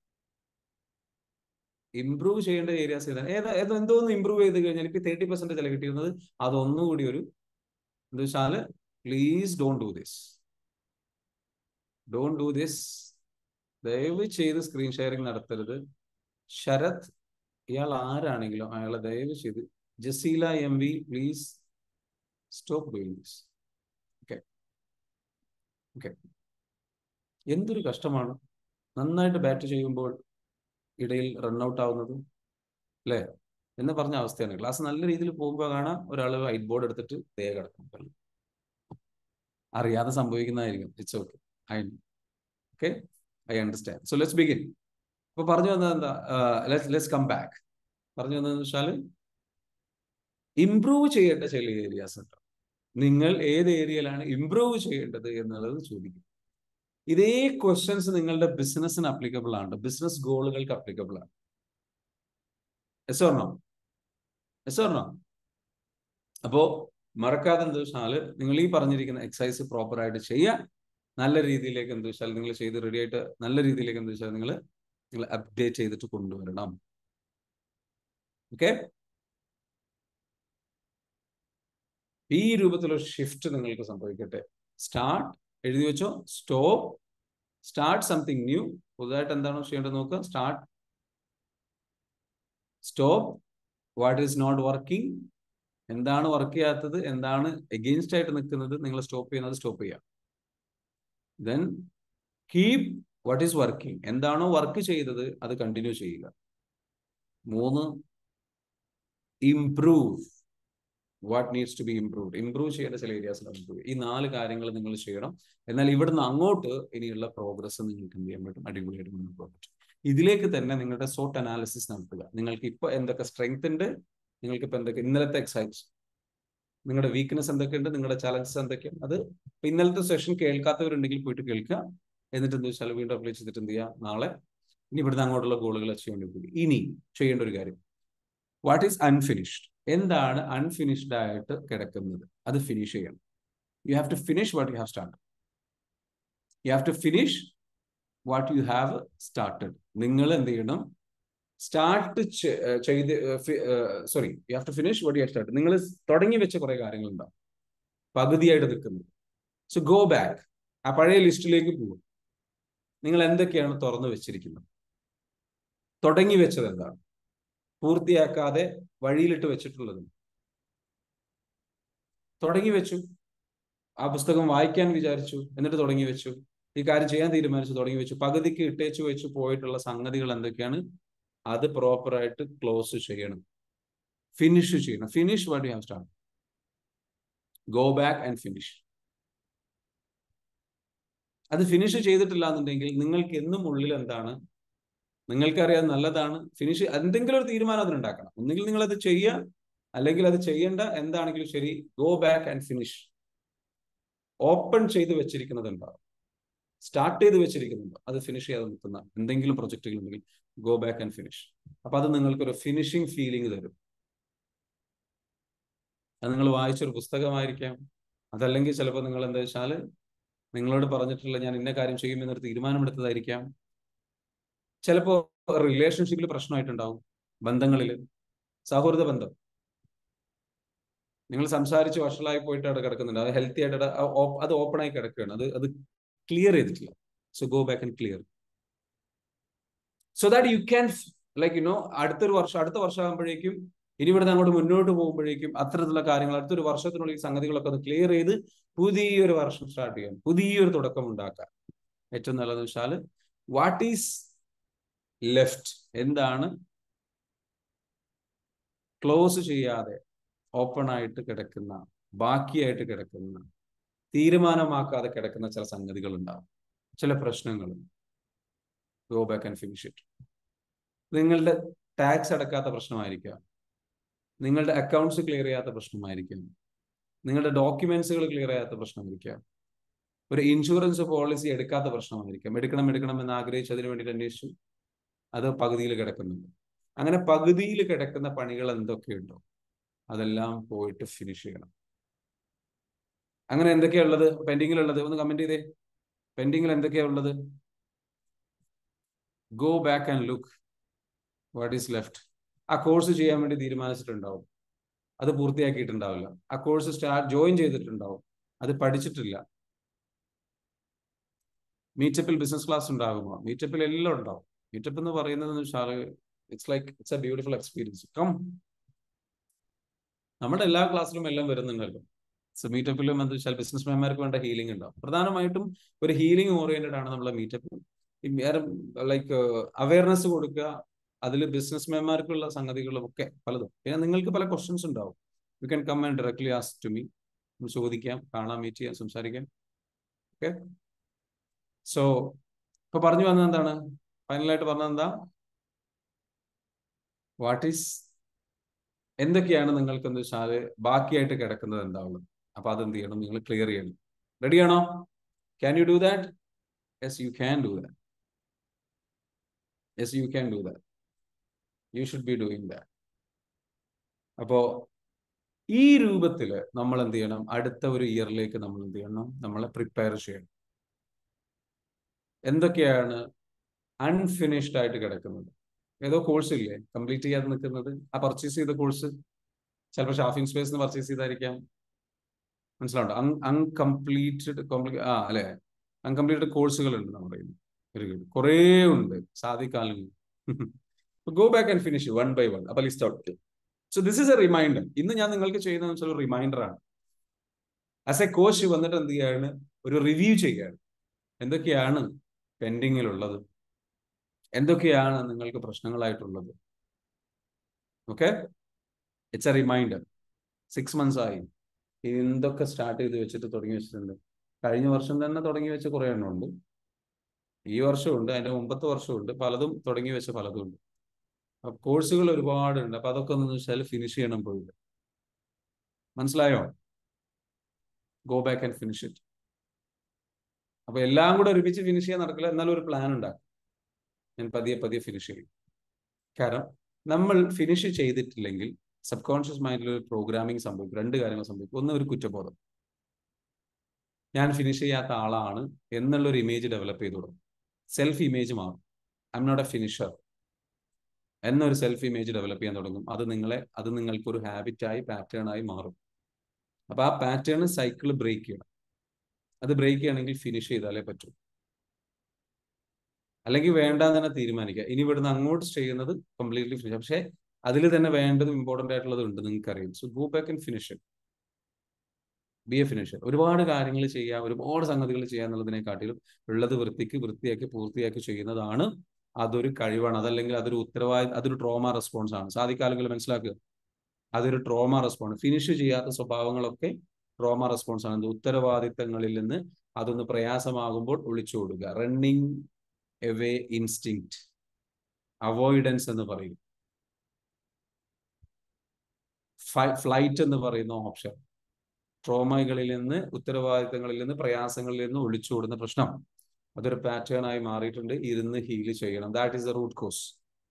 ഇംപ്രൂവ് ചെയ്യേണ്ട ഏരിയാസ് ഏതാണ് ഏതാ ഏതോ എന്തോ ഒന്ന് ഇംപ്രൂവ് ചെയ്ത് കഴിഞ്ഞാൽ ഇപ്പൊ തേർട്ടി പെർസെന്റ് ചില കിട്ടിയിരുന്നത് അതൊന്നുകൂടി ഒരു എന്താ വെച്ചാല് please don't do this don't do this ദയവ് ചെയ്ത് സ്ക്രീൻ ഷെയറിംഗ് നടത്തരുത് ശരത് ഇയാൾ ആരാണെങ്കിലും അയാളെ ദയവ് ചെയ്ത് Jaseela M V please stop doing this okay okay എന്തൊരു കഷ്ടമാണ് നന്നായിട്ട് ബാറ്റ് ചെയ്യുമ്പോൾ ഇടയിൽ റൺഔട്ട് ആവുന്നത് അല്ലേ എന്ന് പറഞ്ഞ അവസ്ഥയാണ് ക്ലാസ് നല്ല രീതിയിൽ പോകുമ്പോൾ കാണാം ഒരാൾ വൈറ്റ് ബോർഡ് എടുത്തിട്ട് തേ കിടക്കും അറിയാതെ സംഭവിക്കുന്നതായിരിക്കും it's okay I okay I understand so let's begin അപ്പൊ പറഞ്ഞു വന്നത് എന്താ ലെറ്റ്സ് കം ബാക്ക് പറഞ്ഞു വന്നതെന്ന് വെച്ചാൽ ഇംപ്രൂവ് ചെയ്യേണ്ട ചില ഏരിയാസ് ഉണ്ട് നിങ്ങൾ ഏത് ഏരിയയിലാണ് ഇംപ്രൂവ് ചെയ്യേണ്ടത് എന്നുള്ളത് ചോദിക്കും ഇതേ ക്വസ്റ്റ്യൻസ് നിങ്ങളുടെ ബിസിനസ്സിന് അപ്ലിക്കബിൾ ആണ് ബിസിനസ് ഗോളുകൾക്ക് അപ്ലിക്കബിൾ ആണ് എസ് ഓർണോ എസ് ഓർണോ അപ്പോ മറക്കാതെ എന്താ വെച്ചാൽ നിങ്ങൾ ഈ പറഞ്ഞിരിക്കുന്ന എക്സസൈസ് പ്രോപ്പർ ആയിട്ട് ചെയ്യുക നല്ല രീതിയിലേക്ക് എന്താ വെച്ചാൽ നിങ്ങൾ ചെയ്ത് റെഡി ആയിട്ട് നല്ല രീതിയിലേക്ക് എന്താ വെച്ചാൽ നിങ്ങൾ നിങ്ങൾ അപ്ഡേറ്റ് ചെയ്തിട്ട് കൊണ്ടുവരണം ഓക്കെ ഈ രൂപത്തിലുള്ള ഷിഫ്റ്റ് നിങ്ങൾക്ക് സംഭവിക്കട്ടെ സ്റ്റാർട്ട് എഴുതി വെച്ചോ സ്റ്റോപ്പ് സ്റ്റാർട്ട് സംതിങ് ന്യൂ പുതുതായിട്ട് എന്താണോ ചെയ്യേണ്ടത് നോക്കുക start stop what is not working എന്താണ് വർക്ക് ചെയ്യാത്തത് എന്താണ് എഗെയിൻസ്റ്റ് ആയിട്ട് നിൽക്കുന്നത് നിങ്ങൾ സ്റ്റോപ്പ് ചെയ്യുന്നത് സ്റ്റോപ്പ് ചെയ്യുക then keep what is working എന്താണോ വർക്ക് ചെയ്തത് അത് കണ്ടിന്യൂ ചെയ്യുക മൂന്ന് improve what needs to be improved improve ചെയ്യേണ്ട ചില ഏരിയാസിൽ ഇംപ്രൂവ് ഈ നാല് കാര്യങ്ങൾ നിങ്ങൾ ചെയ്യണം എന്നാൽ ഇവിടുന്ന് അങ്ങോട്ട് ഇനിയുള്ള പ്രോഗ്രസ് നിങ്ങൾക്ക് എന്ത് ചെയ്യാൻ പറ്റും അടിപൊളിയായിട്ട് മുന്നോട്ട് പോകാൻ പറ്റും ഇതിലേക്ക് തന്നെ നിങ്ങളുടെ സോട്ട് അനാലിസിസ് നടത്തുക നിങ്ങൾക്ക് ഇപ്പോൾ എന്തൊക്കെ സ്ട്രെങ്ത് ഉണ്ട് നിങ്ങൾക്ക് ഇപ്പോൾ എന്തൊക്കെ ഇന്നലത്തെ എക്സൈസ് നിങ്ങളുടെ വീക്ക്നെസ് എന്തൊക്കെയുണ്ട് നിങ്ങളുടെ ചലഞ്ചസ് എന്തൊക്കെയാണ് അത് ഇന്നലത്തെ സെഷൻ കേൾക്കാത്തവരുണ്ടെങ്കിൽ പോയിട്ട് കേൾക്കുക എന്നിട്ട് എന്താ വെച്ചാൽ വീണ്ടും അപ്ലൈ ചെയ്തിട്ട് എന്ത് ചെയ്യുക നാളെ ഇനി ഇവിടുന്ന് അങ്ങോട്ടുള്ള ഗോളുകൾ അച്ചീവ് വേണ്ടി ഇനി ചെയ്യേണ്ട ഒരു കാര്യം വാട്ട് ഈസ് അൺഫിനിഷ്ഡ് എന്താണ് അൺഫിനിഷ്ഡ് ആയിട്ട് കിടക്കുന്നത് അത് ഫിനിഷ് ചെയ്യണം you have to finish what you have start you have to finish what you have started നിങ്ങൾ എന്ത് ചെയ്യണം സ്റ്റാർട്ട് ചെയ്ത് sorry you have to finish what you have start നിങ്ങൾ തുടങ്ങി വെച്ച കുറെ കാര്യങ്ങളുണ്ടാവും പകുതിയായിട്ട് നിൽക്കുന്നത് സോ ഗോ ബാക്ക് ആ പഴയ ലിസ്റ്റിലേക്ക് പോകും നിങ്ങൾ എന്തൊക്കെയാണ് തുറന്നു വെച്ചിരിക്കുന്നത് തുടങ്ങി വെച്ചത് എന്താണ് പൂർത്തിയാക്കാതെ വഴിയിലിട്ട് വെച്ചിട്ടുള്ളത് തുടങ്ങി വെച്ചു ആ പുസ്തകം വായിക്കാൻ വിചാരിച്ചു എന്നിട്ട് തുടങ്ങി വെച്ചു ഈ കാര്യം ചെയ്യാൻ തീരുമാനിച്ചു തുടങ്ങി വെച്ചു പകുതിക്ക് ഇട്ടേച്ചു വെച്ച് പോയിട്ടുള്ള സംഗതികൾ എന്തൊക്കെയാണ് അത് പ്രോപ്പറായിട്ട് ക്ലോസ് ചെയ്യണം ഫിനിഷ് ചെയ്യണം finish what you have start go back and finish അത് ഫിനിഷ് ചെയ്തിട്ടില്ല എന്നുണ്ടെങ്കിൽ നിങ്ങൾക്ക് എന്നും ഉള്ളിൽ എന്താണ് നിങ്ങൾക്കറിയാം നല്ലതാണ് ഫിനിഷ് എന്തെങ്കിലും ഒരു തീരുമാനം അതിനുണ്ടാക്കണം ഒന്നുകിൽ നിങ്ങൾ അത് ചെയ്യുക അല്ലെങ്കിൽ അത് ചെയ്യേണ്ട എന്താണെങ്കിലും ശരി go back and finish open ചെയ്ത് വെച്ചിരിക്കുന്നത് ഉണ്ടാവും സ്റ്റാർട്ട് ചെയ്ത് വെച്ചിരിക്കുന്നുണ്ടോ അത് ഫിനിഷ് ചെയ്യാതെ നിൽക്കുന്ന എന്തെങ്കിലും പ്രൊജക്റ്റുകൾ ഉണ്ടെങ്കിൽ ഗോ ബാക്ക് ആൻഡ് ഫിനിഷ് അപ്പൊ അത് നിങ്ങൾക്കൊരു ഫിനിഷിംഗ് ഫീലിംഗ് തരും അത് നിങ്ങൾ വായിച്ചൊരു പുസ്തകമായിരിക്കാം അതല്ലെങ്കിൽ ചിലപ്പോൾ നിങ്ങൾ എന്താ വെച്ചാൽ നിങ്ങളോട് പറഞ്ഞിട്ടുള്ള ഞാൻ ഇന്ന കാര്യം ചെയ്യുമെന്നൊരു തീരുമാനമെടുത്തതായിരിക്കാം ചിലപ്പോൾ റിലേഷൻഷിപ്പിൽ പ്രശ്നമായിട്ടുണ്ടാവും ബന്ധങ്ങളിൽ സൗഹൃദ ബന്ധം നിങ്ങൾ സംസാരിച്ച് വഷളായി പോയിട്ട് അവിടെ കിടക്കുന്നുണ്ട് അത് ഹെൽത്തി ആയിട്ട് അത് ഓപ്പൺ ആയി കിടക്കുകയാണ് അത് അത് ക്ലിയർ ചെയ്തിട്ടില്ല so go back and clear so that you can like you know അടുത്തൊരു വർഷം അടുത്ത വർഷം ആകുമ്പോഴേക്കും ഇനി ഇവിടുന്ന് അങ്ങോട്ട് മുന്നോട്ട് പോകുമ്പോഴേക്കും അത്തരത്തിലുള്ള കാര്യങ്ങൾ അടുത്തൊരു വർഷത്തിനുള്ളിൽ സംഗതികളൊക്കെ ഒന്ന് ക്ലിയർ ചെയ്ത് പുതിയൊരു വർഷം സ്റ്റാർട്ട് ചെയ്യാം പുതിയൊരു തുടക്കം ഉണ്ടാക്കാം ഏറ്റവും നല്ലതെന്ന് വെച്ചാൽ വാട്ട് ഈസ് ലെഫ്റ്റ് എന്താണ് ക്ലോസ് ചെയ്യാതെ ഓപ്പൺ ആയിട്ട് കിടക്കുന്ന ബാക്കിയായിട്ട് കിടക്കുന്ന തീരുമാനമാക്കാതെ കിടക്കുന്ന ചില സംഗതികൾ ഉണ്ടാവും ചില പ്രശ്നങ്ങൾ go back and finish it നിങ്ങളുടെ ടാക്സ് അടക്കാത്ത പ്രശ്നമായിരിക്കാം നിങ്ങളുടെ അക്കൗണ്ട്സ് ക്ലിയർ ചെയ്യാത്ത പ്രശ്നമായിരിക്കാം നിങ്ങളുടെ ഡോക്യുമെന്റ്സുകൾ ക്ലിയർ ചെയ്യാത്ത പ്രശ്നമായിരിക്കാം ഒരു ഇൻഷുറൻസ് പോളിസി എടുക്കാത്ത പ്രശ്നമായിരിക്കാം എടുക്കണം എടുക്കണം എന്ന് ആഗ്രഹിച്ച് അതിനു വേണ്ടിയിട്ട് അന്വേഷിച്ചു അത് പകുതിയിൽ കിടക്കുന്നുണ്ട് അങ്ങനെ പകുതിയിൽ കിടക്കുന്ന പണികൾ എന്തൊക്കെയുണ്ടോ അതെല്ലാം പോയിട്ട് ഫിനിഷ് ചെയ്യണം അങ്ങനെ എന്തൊക്കെയാ ഉള്ളത് പെൻഡിങ്ങിലുള്ളത് ഒന്ന് കമന്റ് ചെയ്തേ പെൻഡിങ്ങിൽ എന്തൊക്കെയാ ഉള്ളത് go back and look what is left ആ കോഴ്സ് ചെയ്യാൻ വേണ്ടി തീരുമാനിച്ചിട്ടുണ്ടാവും അത് പൂർത്തിയാക്കിയിട്ടുണ്ടാവില്ല ആ കോഴ്സ് സ്റ്റാർട്ട് ജോയിൻ ചെയ്തിട്ടുണ്ടാവും അത് പഠിച്ചിട്ടില്ല മീറ്റപ്പിൽ ബിസിനസ് ക്ലാസ് ഉണ്ടാകുമോ മീറ്റപ്പിൽ എല്ലാം ഉണ്ടാവും മീറ്റപ്പ് എന്ന് പറയുന്നത് വെച്ചാൽ it's like it's a beautiful experience come നമ്മുടെ എല്ലാ ക്ലാസ്സിലും എല്ലാം വരുന്നുണ്ടല്ലോ സോ മീറ്റപ്പിലും എന്താ വെച്ചാൽ ബിസിനസ് മാൻമാർക്ക് വേണ്ട ഹീലിംഗ് ഉണ്ടാവും പ്രധാനമായിട്ടും ഒരു ഹീലിംഗ് ഓറിയന്റഡ് ആണ് നമ്മളെ മീറ്റപ്പ് വേറെ ലൈക്ക് അവയർനെസ് കൊടുക്കുക അതിൽ ബിസിനസ് മാൻമാർക്കുള്ള സംഗതികളും ഒക്കെ പലതും പിന്നെ നിങ്ങൾക്ക് പല ക്വസ്റ്റ്യൻസ് ഉണ്ടാവും you can come and directly ask to me ചോദിക്കാം കാണാൻ മീറ്റ് ചെയ്യാം സംസാരിക്കാം ഓക്കെ സോ ഇപ്പൊ പറഞ്ഞു വന്നത് എന്താണ് ഫൈനലായിട്ട് പറഞ്ഞത് എന്താ വാട്ട് ഈസ് എന്തൊക്കെയാണ് നിങ്ങൾക്ക് എന്താ വെച്ചാൽ ബാക്കിയായിട്ട് കിടക്കുന്നത് എന്താവുള്ളത് അപ്പൊ അതെന്ത് ചെയ്യണം നിങ്ങൾ ക്ലിയർ ചെയ്യണം റെഡിയാണോ can you do that yes you can do that yes you can do that you should be doing that അപ്പോ ഈ രൂപത്തിൽ നമ്മൾ എന്ത് ചെയ്യണം അടുത്ത ഒരു ഇയറിലേക്ക് നമ്മൾ എന്ത് ചെയ്യണം നമ്മളെ പ്രിപ്പയർ ചെയ്യണം എന്തൊക്കെയാണ് അൺഫിനിഷ്ഡ് ആയിട്ട് കിടക്കുന്നത് ഏതോ കോഴ്സ് ഇല്ലേ കംപ്ലീറ്റ് ചെയ്യാതെ നിൽക്കുന്നത് ആ പർച്ചേസ് ചെയ്ത കോഴ്സ് ചിലപ്പോൾ ഷാഫിംഗ് സ്പേസ് പർച്ചേസ് ചെയ്തായിരിക്കാം മനസ്സിലാവുണ്ടോ അൺ അൺകംപ്ലീറ്റഡ് ആ അല്ലെ അൺകംപ്ലീറ്റഡ് കോഴ്സുകൾ ഉണ്ട് നമ്മുടെ വെരി ഗുഡ് കുറേ ഉണ്ട് സാധിക്കാലും go back and finish one by one അപ്പൊ list out so this is a reminder ഇന്ന് ഞാൻ നിങ്ങൾക്ക് ചെയ്യുന്നത് വെച്ചാൽ ഒരു റിമൈൻഡർ ആണ് ആസ് എ കോച്ച് വന്നിട്ട് എന്ത് ചെയ്യാണ് ഒരു റിവ്യൂ ചെയ്യാണ് എന്തൊക്കെയാണ് പെൻഡിങ്ങിലുള്ളത് എന്തൊക്കെയാണ് നിങ്ങൾക്ക് പ്രശ്നങ്ങളായിട്ടുള്ളത് okay it's a reminder six months ആയി എന്തൊക്കെ സ്റ്റാർട്ട് ചെയ്ത് വെച്ചിട്ട് തുടങ്ങി വെച്ചിട്ടുണ്ട് കഴിഞ്ഞ വർഷം തന്നെ തുടങ്ങി വെച്ച കുറേ എണ്ണം ഉണ്ട് ഈ വർഷമുണ്ട് അതിന്റെ മുമ്പത്തെ വർഷമുണ്ട് പലതും തുടങ്ങി വെച്ച പലതും ഉണ്ട് അപ്പൊ കോഴ്സുകൾ ഒരുപാടുണ്ട് അപ്പൊ അതൊക്കെ ഒന്ന് വെച്ചാൽ ഫിനിഷ് ചെയ്യണം പോയിട്ട് മനസ്സിലായോ go back and finish it അപ്പൊ എല്ലാം കൂടെ ഒരുമിച്ച് ഫിനിഷ് ചെയ്യാൻ നടക്കില്ല എന്നാലും ഒരു പ്ലാൻ ഉണ്ടാക്കും ഞാൻ പതിയെ പതിയെ ഫിനിഷ് ചെയ്യും കാരണം നമ്മൾ ഫിനിഷ് ചെയ്തിട്ടില്ലെങ്കിൽ സബ് കോൺഷ്യസ് മൈൻഡിൽ ഒരു പ്രോഗ്രാമിംഗ് സംഭവിക്കും രണ്ട് കാര്യങ്ങൾ സംഭവിക്കും ഒന്ന് ഒരു കുറ്റബോധം ഞാൻ ഫിനിഷ് ചെയ്യാത്ത ആളാണ് എന്നുള്ളൊരു ഇമേജ് ഡെവലപ്പ് ചെയ്തു തുടങ്ങും സെൽഫ് ഇമേജ് മാറും I'm not a finisher എന്നൊരു സെൽഫ് ഇമേജ് ഡെവലപ്പ് ചെയ്യാൻ തുടങ്ങും അത് നിങ്ങളെ അത് നിങ്ങൾക്ക് ഒരു ഹാബിറ്റായി പാറ്റേൺ ആയി മാറും അപ്പൊ ആ പാറ്റേൺ സൈക്കിൾ ബ്രേക്ക് ചെയ്യണം അത് ബ്രേക്ക് ചെയ്യണമെങ്കിൽ ഫിനിഷ് ചെയ്താലേ പറ്റൂ അല്ലെങ്കിൽ വേണ്ടാന്ന് തന്നെ തീരുമാനിക്കുക ഇനി ഇവിടുന്ന് അങ്ങോട്ട് ചെയ്യുന്നത് കംപ്ലീറ്റ്ലി ഫിനിഷ് പക്ഷേ അതിൽ തന്നെ വേണ്ടതും ഇമ്പോർട്ടൻ്റ് ആയിട്ടുള്ളത് ഉണ്ട് നിങ്ങൾക്ക് അറിയാം so go back and finish be a finisher ഒരുപാട് കാര്യങ്ങൾ ചെയ്യാം ഒരുപാട് സംഗതികൾ ചെയ്യുക എന്നുള്ളതിനെക്കാട്ടിലും ഉള്ളത് വൃത്തിക്ക് വൃത്തിയാക്കി പൂർത്തിയാക്കി ചെയ്യുന്നതാണ് അതൊരു കഴിവാണ് അതല്ലെങ്കിൽ അതൊരു ഉത്തരവാദി അതൊരു ട്രോമ റെസ്പോൺസ് ആണ് സാധിക്കാലെങ്കിൽ മനസ്സിലാക്കുക അതൊരു ട്രോമ റെസ്പോൺസ് ഫിനിഷ് ചെയ്യാത്ത സ്വഭാവങ്ങളൊക്കെ ട്രോമ റെസ്പോൺസ് ആണ് ഉത്തരവാദിത്തങ്ങളിൽ നിന്ന് അതൊന്ന് പ്രയാസമാകുമ്പോൾ ഒളിച്ചോടുക റണ്ണിങ് എവേ ഇൻസ്റ്റിങ് അവോയ്ഡൻസ് എന്ന് പറയും ഫ്ലൈറ്റ് എന്ന് പറയുന്ന ഓപ്ഷൻ ട്രോമകളിൽ നിന്ന് ഉത്തരവാദിത്തങ്ങളിൽ നിന്ന് പ്രയാസങ്ങളിൽ നിന്ന് ഒളിച്ചോടുന്ന പ്രശ്നം അതൊരു പാറ്റേൺ ആയി മാറിയിട്ടുണ്ട് ഇരുന്ന് ഹീൽ ചെയ്യണം that is the root cause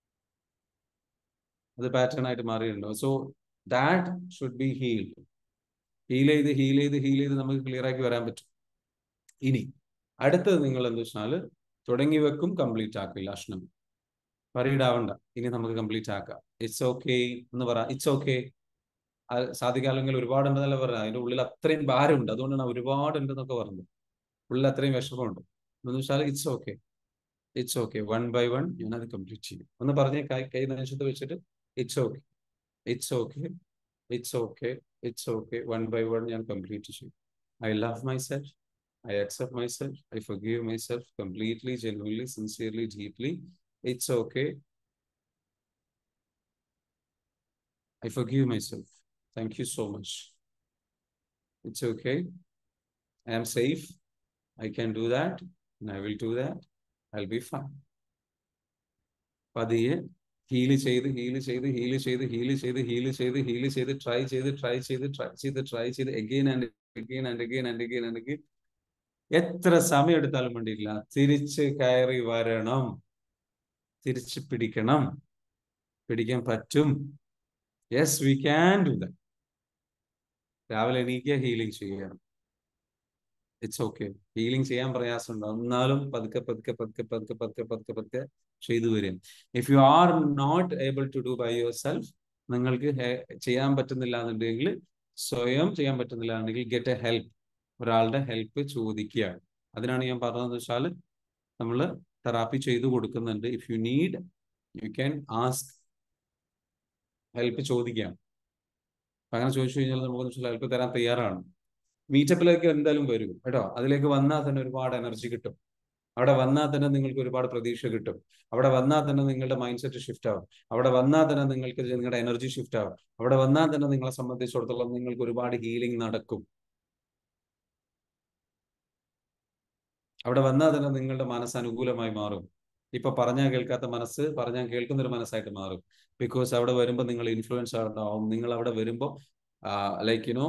അത് പാറ്റേൺ ആയിട്ട് മാറിയിട്ടുണ്ട് so that should be healed heal ചെയ്ത് ഹീൽ ചെയ്ത് ഹീൽ ചെയ്ത് നമുക്ക് ക്ലിയർ ആക്കി വരാൻ പറ്റും ഇനി അടുത്തത് നിങ്ങൾ എന്താ വെച്ചാൽ തുടങ്ങി വെക്കും കംപ്ലീറ്റ് ആക്കില്ല അഷ്ണം വറീഡാവണ്ട ഇനി നമുക്ക് കംപ്ലീറ്റ് ആക്കാം ഇറ്റ്സ് ഓക്കെ എന്ന് പറ ഇറ്റ്സ് ഓക്കെ സാധിക്കാമെങ്കിൽ ഒരുപാടുണ്ടെന്നല്ല പറഞ്ഞത് അതിന്റെ ഉള്ളിൽ അത്രയും ഭാരമുണ്ട് അതുകൊണ്ടാണ് ഒരുപാടുണ്ട് എന്നൊക്കെ പറഞ്ഞത് ഉള്ളിൽ അത്രയും വിഷമമുണ്ട് എന്ന് വെച്ചാൽ it's okay it's okay one by one ഞാൻ അത് കംപ്ലീറ്റ് ചെയ്യും ഒന്ന് പറഞ്ഞ് കൈ കൈ നനച്ചത് വെച്ചിട്ട് it's okay it's okay it's okay it's okay one by one ഞാൻ കംപ്ലീറ്റ് ചെയ്യും I love myself I accept myself I forgive myself completely genuinely sincerely deeply it's okay I forgive myself. Thank you so much. It's okay. I am safe. I can do that. And I will do that. I'll be fine. പതിയെ ഹീല് ചെയ്ത് ഹീല് ചെയ്ത് ഹീല് ചെയ്ത് ഹീല് ചെയ്ത് ഹീല് ചെയ്ത് ഹീല് ചെയ്ത് ട്രൈ ചെയ്ത് ട്രൈ ചെയ്ത് ട്രൈ ചെയ്ത് ട്രൈ ചെയ്ത് again and again and again and again and again എത്ര സമയം എടുത്താലും വേണ്ടിയില്ല തിരിച്ച് കയറി വരണം തിരിച്ച് പിടിക്കണം പിടിക്കാൻ പറ്റും yes we can do that രാവിലെ എണീക്കുക ഹീലിംഗ് ചെയ്യണം ഇറ്റ്സ് ഓക്കെ ഹീലിംഗ് ചെയ്യാൻ പ്രയാസമുണ്ട് എന്നാലും പതുക്കെ പതുക്കെ പതുക്കെ പതുക്കെ പതുക്കെ പതുക്കെ പതുക്കെ ചെയ്തു വരും if you are not able to do by yourself നിങ്ങൾക്ക് ചെയ്യാൻ പറ്റുന്നില്ല എന്നുണ്ടെങ്കിൽ സ്വയം ചെയ്യാൻ പറ്റുന്നില്ല എന്നുണ്ടെങ്കിൽ ഗെറ്റ് എ ഹെൽപ്പ് ഒരാളുടെ ഹെൽപ്പ് ചോദിക്കുക അതിനാണ് ഞാൻ പറഞ്ഞതെന്ന് വെച്ചാൽ നമ്മൾ തെറാപ്പി ചെയ്തു കൊടുക്കുന്നുണ്ട് if you need you can ask help ചോദിക്കാം അങ്ങനെ ചോദിച്ചു കഴിഞ്ഞാൽ നമുക്ക് ഹെൽപ്പ് തരാൻ തയ്യാറാണ് മീറ്റപ്പിലേക്ക് എന്തായാലും വരും കേട്ടോ അതിലേക്ക് വന്നാൽ തന്നെ ഒരുപാട് എനർജി കിട്ടും അവിടെ വന്നാൽ തന്നെ നിങ്ങൾക്ക് ഒരുപാട് പ്രതീക്ഷ കിട്ടും അവിടെ വന്നാൽ തന്നെ നിങ്ങളുടെ മൈൻഡ് സെറ്റ് ഷിഫ്റ്റ് ആവും അവിടെ വന്നാൽ തന്നെ നിങ്ങൾക്ക് നിങ്ങളുടെ എനർജി ഷിഫ്റ്റ് ആവും അവിടെ വന്നാൽ തന്നെ നിങ്ങളെ സംബന്ധിച്ചിടത്തോളം നിങ്ങൾക്ക് ഒരുപാട് ഹീലിംഗ് നടക്കും അവിടെ വന്നാൽ തന്നെ നിങ്ങളുടെ മനസ്സ് അനുകൂലമായി മാറും ഇപ്പൊ പറഞ്ഞാൽ കേൾക്കാത്ത മനസ്സ് പറഞ്ഞാൽ കേൾക്കുന്ന ഒരു മനസ്സായിട്ട് മാറും ബിക്കോസ് അവിടെ വരുമ്പോൾ നിങ്ങൾ ഇൻഫ്ലുവൻസ് ആവും നിങ്ങൾ അവിടെ വരുമ്പോൾ ലൈക്ക് യുനോ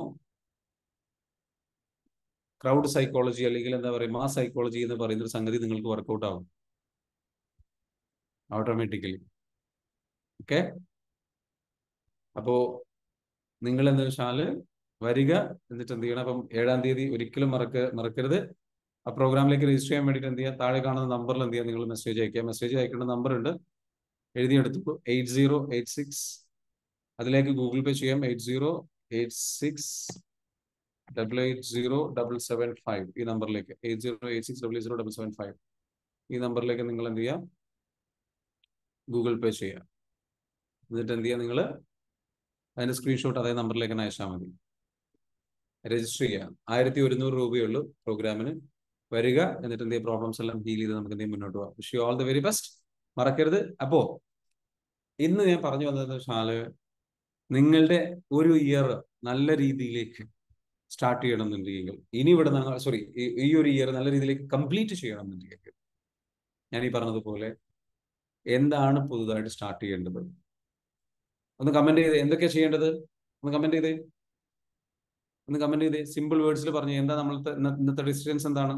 ക്രൗഡ് സൈക്കോളജി അല്ലെങ്കിൽ എന്താ പറയുക മാസ് സൈക്കോളജി എന്ന് പറയുന്ന ഒരു സംഗതി നിങ്ങൾക്ക് വർക്കൗട്ട് ആവും ഓട്ടോമാറ്റിക്കലി ഓക്കെ അപ്പോ നിങ്ങൾ എന്താ വെച്ചാല് വരിക എന്നിട്ട് എന്ത് ചെയ്യണം അപ്പം ഏഴാം തീയതി ഒരിക്കലും മറക്ക മറക്കരുത് ആ പ്രോഗ്രാമിലേക്ക് രജിസ്റ്റർ ചെയ്യാൻ വേണ്ടിയിട്ട് എന്ത് ചെയ്യുക താഴെ കാണുന്ന നമ്പറിൽ എന്ത് ചെയ്യുക നിങ്ങൾ മെസ്സേജ് അയക്കുക മെസ്സേജ് അയക്കേണ്ട നമ്പർ ഉണ്ട് എഴുതിയെടുത്തു എയ്റ്റ് സീറോ എയ്റ്റ് സിക്സ് അതിലേക്ക് ഗൂഗിൾ പേ ചെയ്യാം eight zero eight six double eight zero double seven five ഈ നമ്പറിലേക്ക് eight zero eight six double zero double seven five ഈ നമ്പറിലേക്ക് നിങ്ങൾ എന്ത് ചെയ്യുക ഗൂഗിൾ പേ ചെയ്യുക എന്നിട്ട് എന്ത് ചെയ്യുക നിങ്ങൾ അതിന്റെ സ്ക്രീൻഷോട്ട് അതേ നമ്പറിലേക്ക് തന്നെ അയച്ചാൽ മതി രജിസ്റ്റർ ചെയ്യുക ആയിരത്തി ഒരുന്നൂറ് രൂപയേ ഉള്ളൂ പ്രോഗ്രാമിന് വരിക എന്നിട്ട് എന്തെങ്കിലും പ്രോബ്ലംസ് എല്ലാം ഹീൽ ചെയ്ത് നമുക്ക് എന്തെങ്കിലും മുന്നോട്ട് പോകാം wish you all the very best മറക്കരുത് അപ്പോ ഇന്ന് ഞാൻ പറഞ്ഞു വന്നത് വെച്ചാല് നിങ്ങളുടെ ഒരു ഇയർ നല്ല രീതിയിലേക്ക് സ്റ്റാർട്ട് ചെയ്യണം എന്നുണ്ടെങ്കിൽ ഇനി ഇവിടെ സോറി ഈ ഒരു ഇയർ നല്ല രീതിയിലേക്ക് കംപ്ലീറ്റ് ചെയ്യണം എന്നുണ്ടെങ്കിൽ ഞാൻ ഈ പറഞ്ഞതുപോലെ എന്താണ് പുതുതായിട്ട് സ്റ്റാർട്ട് ചെയ്യേണ്ടത് ഒന്ന് കമന്റ് ചെയ്ത് എന്തൊക്കെയാ ചെയ്യേണ്ടത് ഒന്ന് കമന്റ് ചെയ്തേ ഒന്ന് കമന്റ് ചെയ്തേ സിമ്പിൾ വേർഡ്സിൽ പറഞ്ഞു എന്താ നമ്മളത്തെ ഇന്നത്തെ ഡിസിഷൻസ് എന്താണ്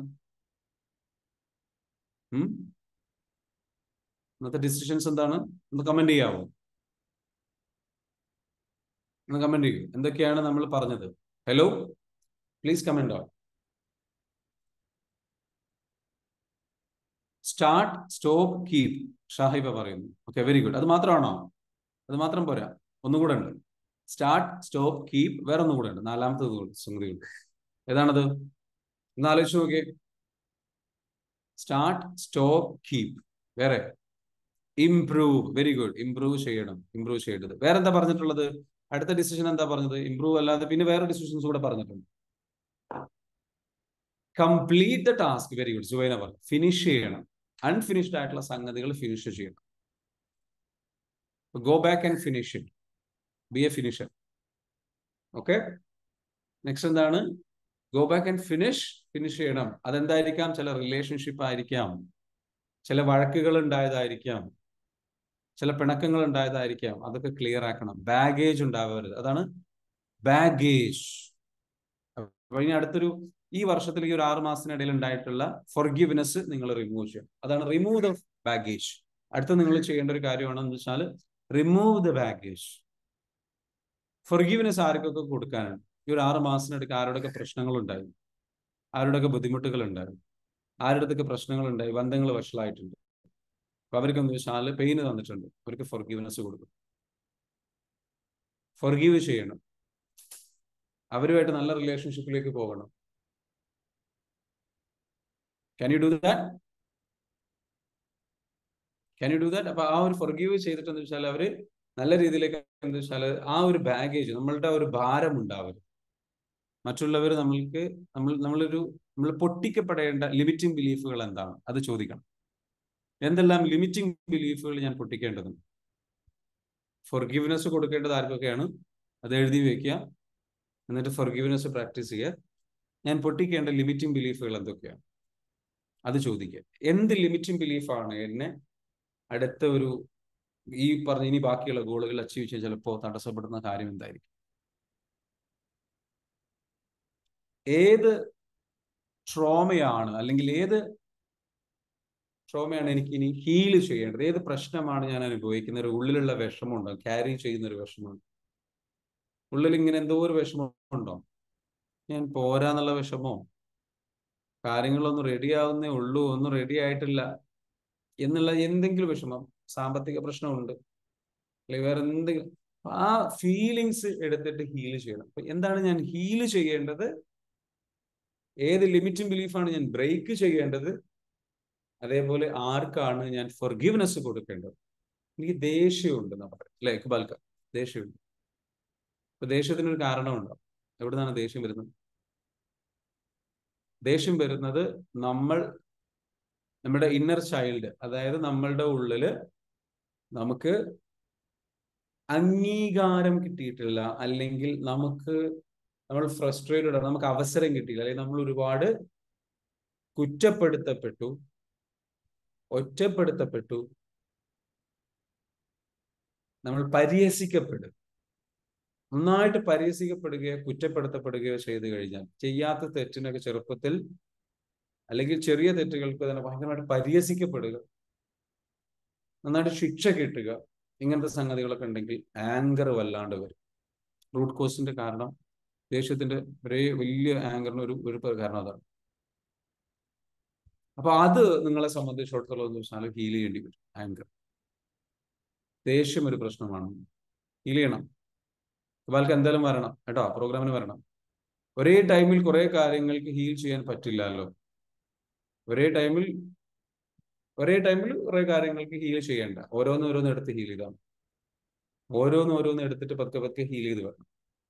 ഇന്നത്തെ ഡിസിഷൻസ് എന്താണ് ഒന്ന് കമന്റ് ചെയ്യാവോ ഒന്ന് കമന്റ് ചെയ്യൂ എന്തൊക്കെയാണ് നമ്മൾ പറഞ്ഞത് hello please comment on start stop keep Shahiba പറയുന്നു ഓക്കെ വെരി ഗുഡ് അത് മാത്രമാണോ അത് മാത്രം പോരാ ഒന്നുകൂടെ ഉണ്ട് സ്റ്റാർട്ട് സ്റ്റോപ്പ് കീപ് വേറെ ഒന്നും കൂടെ ഉണ്ട് നാലാമത്തെ സംഗതി ഉണ്ട് ഏതാണത് ഒന്ന് ആലോചിച്ച് നോക്കിയേ സ്റ്റാർട്ട് സ്റ്റോപ്പ് കീപ് വേറെ ഇംപ്രൂവ് വെരി ഗുഡ് ഇംപ്രൂവ് ചെയ്യണം ഇംപ്രൂവ് ചെയ്യേണ്ടത് വേറെ എന്താ പറഞ്ഞിട്ടുള്ളത് അടുത്ത ഡിസിഷൻ എന്താ പറഞ്ഞത് ഇംപ്രൂവ് അല്ലാതെ പിന്നെ വേറെ ഡിസിഷൻസ് കൂടെ പറഞ്ഞിട്ടുണ്ട് complete the task very good Suvaina പറഞ്ഞു ഫിനിഷ് ചെയ്യണം അൺഫിനിഷ്ഡ് ആയിട്ടുള്ള സംഗതികൾ ഫിനിഷ് ചെയ്യണം go back and finish it be a finisher okay next എന്താണ് go back and finish finish ചെയ്യണം അതെന്തായിരിക്കാം ചില റിലേഷൻഷിപ്പ് ആയിരിക്കാം ചില വഴക്കുകൾ ഉണ്ടായതായിരിക്കാം ചില പിണക്കങ്ങൾ ഉണ്ടായതായിരിക്കാം അതൊക്കെ ക്ലിയർ ആക്കണം ബാഗേജ് ഉണ്ടാവരുത് അതാണ് ബാഗേജ് അപ്പൊ ഇനി അടുത്തൊരു ഈ വർഷത്തിൽ ഈ ഒരു ആറ് മാസത്തിനിടയിൽ ഉണ്ടായിട്ടുള്ള ഫൊർഗിവ്നെസ് നിങ്ങൾ റിമൂവ് ചെയ്യണം അതാണ് റിമൂവ് ദ ബാഗേജ് അടുത്ത നിങ്ങൾ ചെയ്യേണ്ട ഒരു കാര്യമാണെന്ന് വെച്ചാൽ റിമൂവ് ദ ബാഗേജ് ഫൊർഗീവ്നെസ് ആർക്കൊക്കെ കൊടുക്കാനാണ് ഈ ഒരു ആറ് മാസത്തിനിടയ്ക്ക് ആരുടെയൊക്കെ പ്രശ്നങ്ങൾ ഉണ്ടായി ആരുടെയൊക്കെ ബുദ്ധിമുട്ടുകൾ ഉണ്ടായി ആരുടെയൊക്കെ പ്രശ്നങ്ങൾ ഉണ്ടായി ബന്ധങ്ങൾ വഷളായിട്ടുണ്ട് അപ്പൊ അവർക്ക് എന്താ വെച്ചാൽ പെയിന് തന്നിട്ടുണ്ട് അവർക്ക് ഫൊർഗീവ്നെസ് കൊടുക്കും ഫൊർഗീവ് ചെയ്യണം അവരുമായിട്ട് നല്ല റിലേഷൻഷിപ്പിലേക്ക് പോകണം can you do that can you do that അപ്പൊ ആ ഒരു ഫൊർഗീവ് ചെയ്തിട്ട് എന്താ വെച്ചാൽ അവര് നല്ല രീതിയിലേക്ക് എന്താ വെച്ചാൽ ആ ഒരു ബാഗേജ് നമ്മളുടെ ഒരു ഭാരം ഉണ്ടാവരുത് മറ്റുള്ളവർ നമ്മൾക്ക് നമ്മൾ നമ്മളൊരു നമ്മൾ പൊട്ടിക്കപ്പെടേണ്ട ലിമിറ്റിംഗ് ബിലീഫുകൾ എന്താണ് അത് ചോദിക്കണം എന്തെല്ലാം ലിമിറ്റിംഗ് ബിലീഫുകൾ ഞാൻ പൊട്ടിക്കേണ്ടതുണ്ട് ഫൊർഗീവ്നെസ് കൊടുക്കേണ്ടത് ആർക്കൊക്കെയാണ് അത് എഴുതി വെക്കുക എന്നിട്ട് ഫൊർഗീവ്നെസ് പ്രാക്ടീസ് ചെയ്യുക ഞാൻ പൊട്ടിക്കേണ്ട ലിമിറ്റിംഗ് ബിലീഫുകൾ എന്തൊക്കെയാണ് അത് ചോദിക്കുക എന്ത് ലിമിറ്റിംഗ് ബിലീഫാണ് എന്നെ അടുത്ത ഒരു ഈ പറഞ്ഞ ഇനി ബാക്കിയുള്ള ഗോളുകൾ അച്ചീവ് ചെയ്യാൻ ചിലപ്പോൾ തടസ്സപ്പെടുന്ന കാര്യം എന്തായിരിക്കും ഏത് ട്രോമയാണ് അല്ലെങ്കിൽ ഏത് ട്രോമയാണ് എനിക്ക് ഇനി ഹീൽ ചെയ്യേണ്ടത് ഏത് പ്രശ്നമാണ് ഞാൻ അനുഭവിക്കുന്ന ഒരു ഉള്ളിലുള്ള വിഷമമുണ്ടോ ക്യാരി ചെയ്യുന്ന ഒരു വിഷമമുണ്ട് ഉള്ളിൽ ഇങ്ങനെ എന്തോ ഒരു വിഷമമുണ്ടോ ഞാൻ പോരാന്നുള്ള വിഷമോ കാര്യങ്ങളൊന്നും റെഡി ആവുന്നേ ഉള്ളൂ ഒന്നും റെഡി ആയിട്ടില്ല എന്നുള്ള എന്തെങ്കിലും വിഷമം സാമ്പത്തിക പ്രശ്നമുണ്ട് അല്ലെങ്കിൽ വേറെ എന്തെങ്കിലും ആ ഫീലിങ്സ് എടുത്തിട്ട് ഹീൽ ചെയ്യണം അപ്പൊ എന്താണ് ഞാൻ ഹീൽ ചെയ്യേണ്ടത് ഏത് ലിമിറ്റിംഗ് ബിലീഫാണ് ഞാൻ ബ്രേക്ക് ചെയ്യേണ്ടത് അതേപോലെ ആർക്കാണ് ഞാൻ ഫൊർഗിവ്നെസ് കൊടുക്കേണ്ടത് എനിക്ക് ദേഷ്യമുണ്ട് നമ്മുടെ അല്ലെ ഇക്ബാൽക്ക ദേഷ്യമുണ്ട് അപ്പൊ ദേഷ്യത്തിനൊരു കാരണമുണ്ടാവും എവിടെ നിന്നാണ് ദേഷ്യം വരുന്നത് ദേഷ്യം വരുന്നത് നമ്മൾ നമ്മുടെ ഇന്നർ ചൈൽഡ് അതായത് നമ്മളുടെ ഉള്ളില് നമുക്ക് അംഗീകാരം കിട്ടിയിട്ടില്ല അല്ലെങ്കിൽ നമുക്ക് നമ്മൾ ഫ്രസ്ട്രേറ്റഡ് ആണ് നമുക്ക് അവസരം കിട്ടിയില്ല അല്ലെങ്കിൽ നമ്മൾ ഒരുപാട് കുറ്റപ്പെടുത്തപ്പെട്ടു ഒറ്റപ്പെടുത്തപ്പെട്ടു നമ്മൾ പരിഹസിക്കപ്പെടും നന്നായിട്ട് പരിഹസിക്കപ്പെടുകയോ കുറ്റപ്പെടുത്തപ്പെടുകയോ ചെയ്തു കഴിഞ്ഞാൽ ചെയ്യാത്ത തെറ്റിനൊക്കെ ചെറുപ്പത്തിൽ അല്ലെങ്കിൽ ചെറിയ തെറ്റുകൾക്ക് തന്നെ ഭയങ്കരമായിട്ട് പരിഹസിക്കപ്പെടുക നന്നായിട്ട് ശിക്ഷ കിട്ടുക ഇങ്ങനത്തെ സംഗതികളൊക്കെ ഉണ്ടെങ്കിൽ ആങ്കർ വല്ലാണ്ട് വരും റൂട്ട് കോസിന്റെ കാരണം ദേഷ്യത്തിന്റെ ഒരേ വലിയ ആങ്കറിന് ഒരു ഒരു കാരണം അതാണ് അപ്പൊ അത് നിങ്ങളെ സംബന്ധിച്ചിടത്തോളം എന്ന് വെച്ചാൽ ഹീൽ ചെയ്യേണ്ടി വരും ആങ്കർ ദേഷ്യം ഒരു പ്രശ്നമാണ് ഹീൽ ചെയ്യണം ഇവാൾക്ക് എന്തായാലും വരണം കേട്ടോ പ്രോഗ്രാമിന് വരണം ഒരേ ടൈമിൽ കുറെ കാര്യങ്ങൾക്ക് ഹീൽ ചെയ്യാൻ പറ്റില്ലല്ലോ ഒരേ ടൈമിൽ ഒരേ ടൈമിൽ കുറെ കാര്യങ്ങൾക്ക് ഹീൽ ചെയ്യണ്ട ഓരോന്ന് ഓരോന്ന് എടുത്ത് ഹീൽ ചെയ്താൽ ഓരോന്ന് ഓരോന്ന് എടുത്തിട്ട് പതുക്കെ പതുക്കെ ഹീൽ ചെയ്ത് വരണം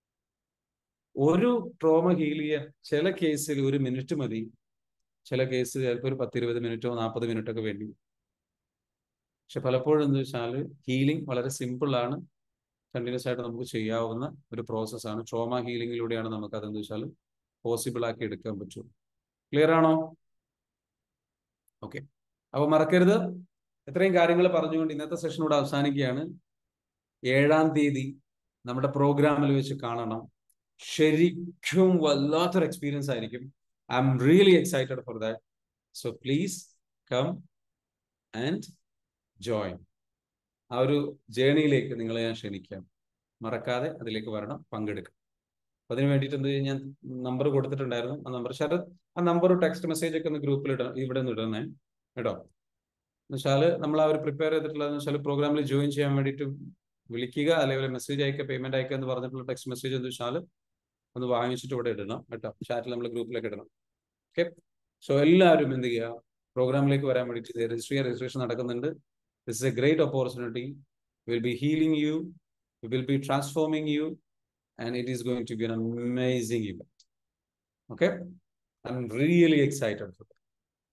ഒരു ട്രോമ ഹീൽ ചെയ്യാൻ ചില കേസിൽ ഒരു മിനിറ്റ് മതി ചില കേസ് ചിലപ്പോൾ ഒരു പത്തിരുപത് മിനിറ്റോ നാൽപ്പത് മിനിറ്റോ ഒക്കെ വേണ്ടി പക്ഷെ പലപ്പോഴും എന്താ വെച്ചാൽ ഹീലിംഗ് വളരെ സിമ്പിൾ ആണ് കണ്ടിന്യൂസ് ആയിട്ട് നമുക്ക് ചെയ്യാവുന്ന ഒരു പ്രോസസ്സാണ് ട്രോമ ഹീലിംഗിലൂടെയാണ് നമുക്ക് അതെന്ത് വെച്ചാൽ പോസിബിൾ ആക്കി എടുക്കാൻ പറ്റും ക്ലിയർ ആണോ ഓക്കെ അപ്പൊ മറക്കരുത് ഇത്രയും കാര്യങ്ങൾ പറഞ്ഞുകൊണ്ട് ഇന്നത്തെ സെഷൻ ഇവിടെ അവസാനിക്കുകയാണ് ഏഴാം തീയതി നമ്മുടെ പ്രോഗ്രാമിൽ വെച്ച് കാണണം ശരിക്കും വല്ലാത്തൊരു എക്സ്പീരിയൻസ് ആയിരിക്കും I'm really excited for that so please come and join ആ ഒരു ജേണിയിലേക്ക് നിങ്ങളെ ഞാൻ ക്ഷണിക്കാം മറക്കാതെ അതിലേക്ക് വരണം പങ്കെടുക്കാം അപ്പൊ അതിന് വേണ്ടിയിട്ട് എന്ത് ഞാൻ നമ്പർ കൊടുത്തിട്ടുണ്ടായിരുന്നു ആ നമ്പർ ശരത് ആ നമ്പർ ടെക്സ്റ്റ് മെസ്സേജ് ഒക്കെ ഒന്ന് ഗ്രൂപ്പിൽ ഇടണം ഇവിടെ നിന്ന് ഇടണേ കേട്ടോ എന്നുവെച്ചാൽ നമ്മൾ ആ ഒരു പ്രിപ്പയർ ചെയ്തിട്ടുള്ളതെന്ന് വെച്ചാൽ പ്രോഗ്രാമിൽ ജോയിൻ ചെയ്യാൻ വേണ്ടിയിട്ട് വിളിക്കുക അല്ലെങ്കിൽ മെസ്സേജ് അയക്കുക പേയ്മെന്റ് അയക്കുക എന്ന് പറഞ്ഞിട്ടുള്ള ടെക്സ്റ്റ് മെസ്സേജ് എന്ന് വെച്ചാൽ ഒന്ന് വാങ്ങിച്ചിട്ട് ഇവിടെ ഇടണം കേട്ടോ ചാറ്റിൽ നമ്മൾ ഗ്രൂപ്പിലേക്ക് ഇടണം ഓക്കെ സോ എല്ലാവരും എന്ത് ചെയ്യുക പ്രോഗ്രാമിലേക്ക് വരാൻ വേണ്ടിയിട്ട് രജിസ്റ്റർ ചെയ്യാൻ രജിസ്ട്രേഷൻ നടക്കുന്നുണ്ട് this is a great opportunity will be healing you will be transforming you and it is going to be an amazing event okay i'm really excited for that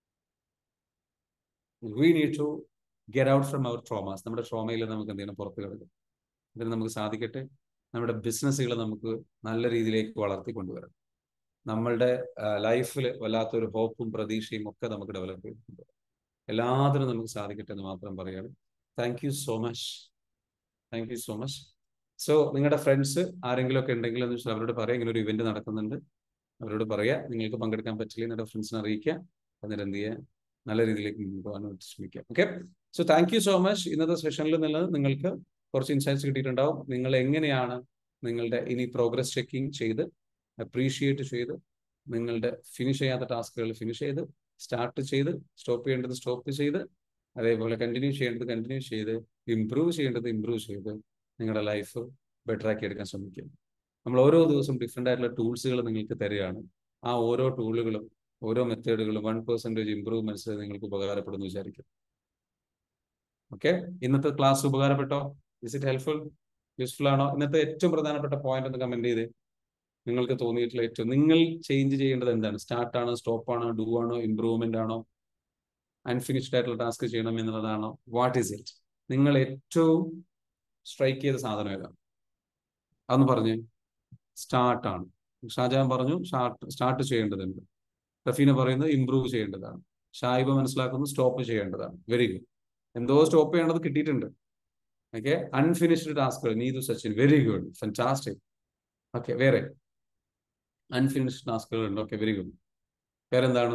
we need to get out from our traumas നമ്മുടെ ട്രോമയിൽ നമുക്ക് എന്തെങ്കിലും പുറത്ത് കിടക്കും ഇതിന് നമുക്ക് സാധിക്കട്ടെ നമ്മുടെ ബിസിനസ്സുകൾ നമുക്ക് നല്ല രീതിയിലേക്ക് വളർത്തിക്കൊണ്ടുവരണം നമ്മളുടെ ലൈഫിൽ വല്ലാത്തൊരു ഹോപ്പും പ്രതീക്ഷയും ഒക്കെ നമുക്ക് ഡെവലപ്പ് ചെയ്തിട്ടുണ്ട് എല്ലാത്തിനും നമുക്ക് സാധിക്കട്ടെ എന്ന് മാത്രം പറയാണ് thank you so much thank you so much so നിങ്ങളുടെ ഫ്രണ്ട്സ് ആരെങ്കിലും ഒക്കെ ഉണ്ടെങ്കിൽ എന്ന് വെച്ചാൽ അവരോട് പറയാം ഇങ്ങനെ ഒരു ഇവന്റ് നടക്കുന്നുണ്ട് അവരോട് പറയാ നിങ്ങൾക്ക് പങ്കെടുക്കാൻ പറ്റില്ല നിങ്ങളുടെ ഫ്രണ്ട്സിനെ അറിയിക്കുക എന്നിട്ട് എന്ത് ചെയ്യുക നല്ല രീതിയിലേക്ക് മുന്നോട്ട് പോകാൻ വേണ്ടി ശ്രമിക്കാം okay so thank you so much ഇന്നത്തെ സെഷനിൽ നിന്നുള്ളത് നിങ്ങൾക്ക് കുറച്ച് ഇൻസൈറ്റ്സ് കിട്ടിയിട്ടുണ്ടാവും നിങ്ങൾ എങ്ങനെയാണ് നിങ്ങളുടെ ഇനി പ്രോഗ്രസ് ചെക്കിംഗ് ചെയ്ത് അപ്രീഷിയേറ്റ് ചെയ്ത് നിങ്ങളുടെ ഫിനിഷ് ചെയ്യാത്ത ടാസ്കുകൾ ഫിനിഷ് ചെയ്ത് സ്റ്റാർട്ട് ചെയ്ത് സ്റ്റോപ്പ് ചെയ്യേണ്ടത് സ്റ്റോപ്പ് ചെയ്ത് അതേപോലെ കണ്ടിന്യൂ ചെയ്യേണ്ടത് കണ്ടിന്യൂ ചെയ്ത് ഇംപ്രൂവ് ചെയ്യേണ്ടത് ഇംപ്രൂവ് ചെയ്ത് നിങ്ങളുടെ ലൈഫ് ബെറ്റർ ആക്കി എടുക്കാൻ ശ്രമിക്കും നമ്മൾ ഓരോ ദിവസവും ഡിഫറെൻ്റ് ആയിട്ടുള്ള ടൂൾസുകൾ നിങ്ങൾക്ക് തരികയാണ് ആ ഓരോ ടൂളുകളും ഓരോ മെത്തേഡുകളും വൺ പെർസെൻറ്റേജ് ഇമ്പ്രൂവ്മെന്റ്സ് നിങ്ങൾക്ക് ഉപകാരപ്പെടുന്നു വിചാരിക്കും ഓക്കെ ഇന്നത്തെ ക്ലാസ് ഉപകാരപ്പെട്ടോ ഇസ് ഇറ്റ് ഹെൽപ്ഫുൾ യൂസ്ഫുൾ ആണോ ഇന്നത്തെ ഏറ്റവും പ്രധാനപ്പെട്ട പോയിന്റ് ഒന്ന് കമന്റ് ചെയ്ത് നിങ്ങൾക്ക് തോന്നിയിട്ടുള്ള ഏറ്റവും നിങ്ങൾ ചേഞ്ച് ചെയ്യേണ്ടത് എന്താണ് സ്റ്റാർട്ട് ആണോ സ്റ്റോപ്പ് ആണോ ഡൂ ആണോ ഇംപ്രൂവ്മെന്റ് ആണോ അൺഫിനിഷ്ഡ് ആയിട്ടുള്ള ടാസ്ക് ചെയ്യണം എന്നുള്ളതാണോ വാട്ട് ഈസ് ഇറ്റ് നിങ്ങൾ ഏറ്റവും സ്ട്രൈക്ക് ചെയ്ത സാധനം ഏതാണ് അതൊന്ന് പറഞ്ഞേ സ്റ്റാർട്ടാണ് ഷാജാൻ പറഞ്ഞു സ്റ്റാർട്ട് ചെയ്യേണ്ടതുണ്ട് റഫീന പറയുന്നത് ഇംപ്രൂവ് ചെയ്യേണ്ടതാണ് ഷായിബ മനസ്സിലാക്കുന്നു സ്റ്റോപ്പ് ചെയ്യേണ്ടതാണ് വെരി ഗുഡ് എന്തോ സ്റ്റോപ്പ് ചെയ്യേണ്ടത് കിട്ടിയിട്ടുണ്ട് ഓക്കെ അൺഫിനിഷ്ഡ് ടാസ്കുകൾ Neethu Sachin very good fantastic okay വേറെ അൺഫിനിഷ്ഡ് ടാസ്കുകൾ ഉണ്ട് ഓക്കെ വെരി ഗുഡ് വേറെ എന്താണ്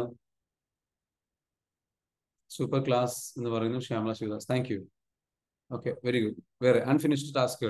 സൂപ്പർ ക്ലാസ് എന്ന് പറയുന്നു Shyamala Sivadas thank you okay very good വേറെ അൺഫിനിഷ്ഡ് ടാസ്കുകൾ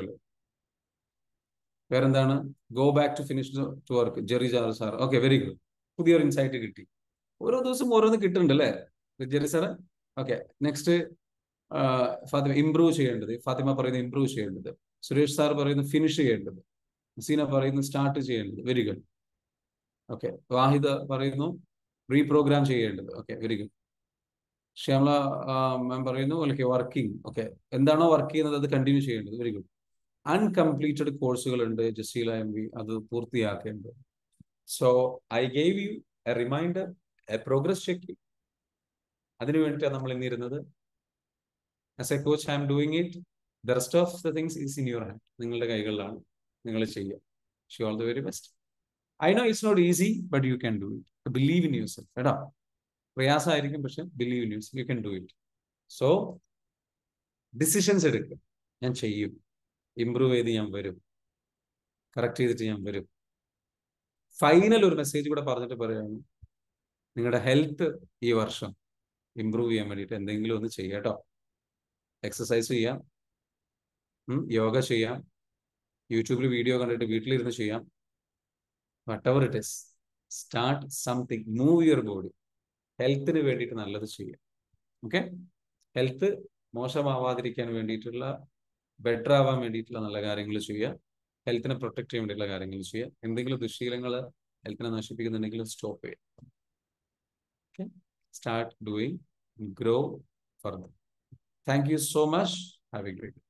വേറെന്താണ് go back to finish to work Jerry ജാർ സാർ ഓക്കെ വെരി ഗുഡ് പുതിയൊരു ഇൻസൈറ്റ് കിട്ടി ഓരോ ദിവസം ഓരോന്ന് കിട്ടുന്നുണ്ട് അല്ലേ Jerry sir okay next Fathima improve ചെയ്യേണ്ടത് ഫാത്തിമ പറയുന്നത് ഇംപ്രൂവ് ചെയ്യേണ്ടത് സുരേഷ് സാർ പറയുന്നത് ഫിനിഷ് ചെയ്യേണ്ടത് ഹസീന പറയുന്നു സ്റ്റാർട്ട് ചെയ്യേണ്ടത് വെരി ഗുഡ് ഓക്കെ വാഹിദ പറയുന്നു റീപ്രോഗ്രാം ചെയ്യേണ്ടത് okay very good Shyamala ma'am പറയുന്നു ഓക്കെ വർക്കിംഗ് ഓക്കെ എന്താണോ വർക്ക് ചെയ്യുന്നത് അത് കണ്ടിന്യൂ ചെയ്യേണ്ടത് വെരി ഗുഡ് അൺകംപ്ലീറ്റഡ് കോഴ്സുകൾ ഉണ്ട് ജസീല എം വി അത് പൂർത്തിയാക്കേണ്ടത് so I gave you a reminder a progress check അതിനു വേണ്ടിയിട്ടാണ് നമ്മൾ ഇന്നിരുന്നത് as a coach I'm doing it the rest of the things is in your hand നിങ്ങളുടെ കൈകളിലാണ് നിങ്ങൾ ചെയ്യുക she all the very best I know it's not easy but you can do it believe in yourself കേട്ടോ പ്രയാസമായിരിക്കും പക്ഷെ believe in yourself you can do it so decisions എടുക്കുക ഞാൻ ചെയ്യും ഇമ്പ്രൂവ് ചെയ്ത് ഞാൻ വരും കറക്റ്റ് ചെയ്തിട്ട് ഞാൻ വരും ഫൈനൽ ഒരു മെസ്സേജ് കൂടെ പറഞ്ഞിട്ട് പറയുകയാണ് നിങ്ങളുടെ ഹെൽത്ത് ഈ വർഷം ഇമ്പ്രൂവ് ചെയ്യാൻ വേണ്ടിയിട്ട് എന്തെങ്കിലും ഒന്ന് ചെയ്യാം കേട്ടോ എക്സസൈസ് ചെയ്യാം യോഗ ചെയ്യാം യൂട്യൂബിൽ വീഡിയോ കണ്ടിട്ട് വീട്ടിലിരുന്ന് ചെയ്യാം whatever it is start something move your body ഹെൽത്തിന് വേണ്ടിയിട്ട് നല്ലത് ചെയ്യാം ഓക്കെ ഹെൽത്ത് മോശമാവാതിരിക്കാൻ വേണ്ടിയിട്ടുള്ള ബെറ്റർ ആവാൻ വേണ്ടിയിട്ടുള്ള നല്ല കാര്യങ്ങൾ ചെയ്യുക ഹെൽത്തിനെ പ്രൊട്ടക്ട് ചെയ്യാൻ വേണ്ടിയിട്ടുള്ള കാര്യങ്ങൾ ചെയ്യുക എന്തെങ്കിലും ദുശീലങ്ങൾ ഹെൽത്തിനെ നശിപ്പിക്കുന്നുണ്ടെങ്കിൽ സ്റ്റോപ്പ് ചെയ്യുക okay start doing grow further thank you so much have a great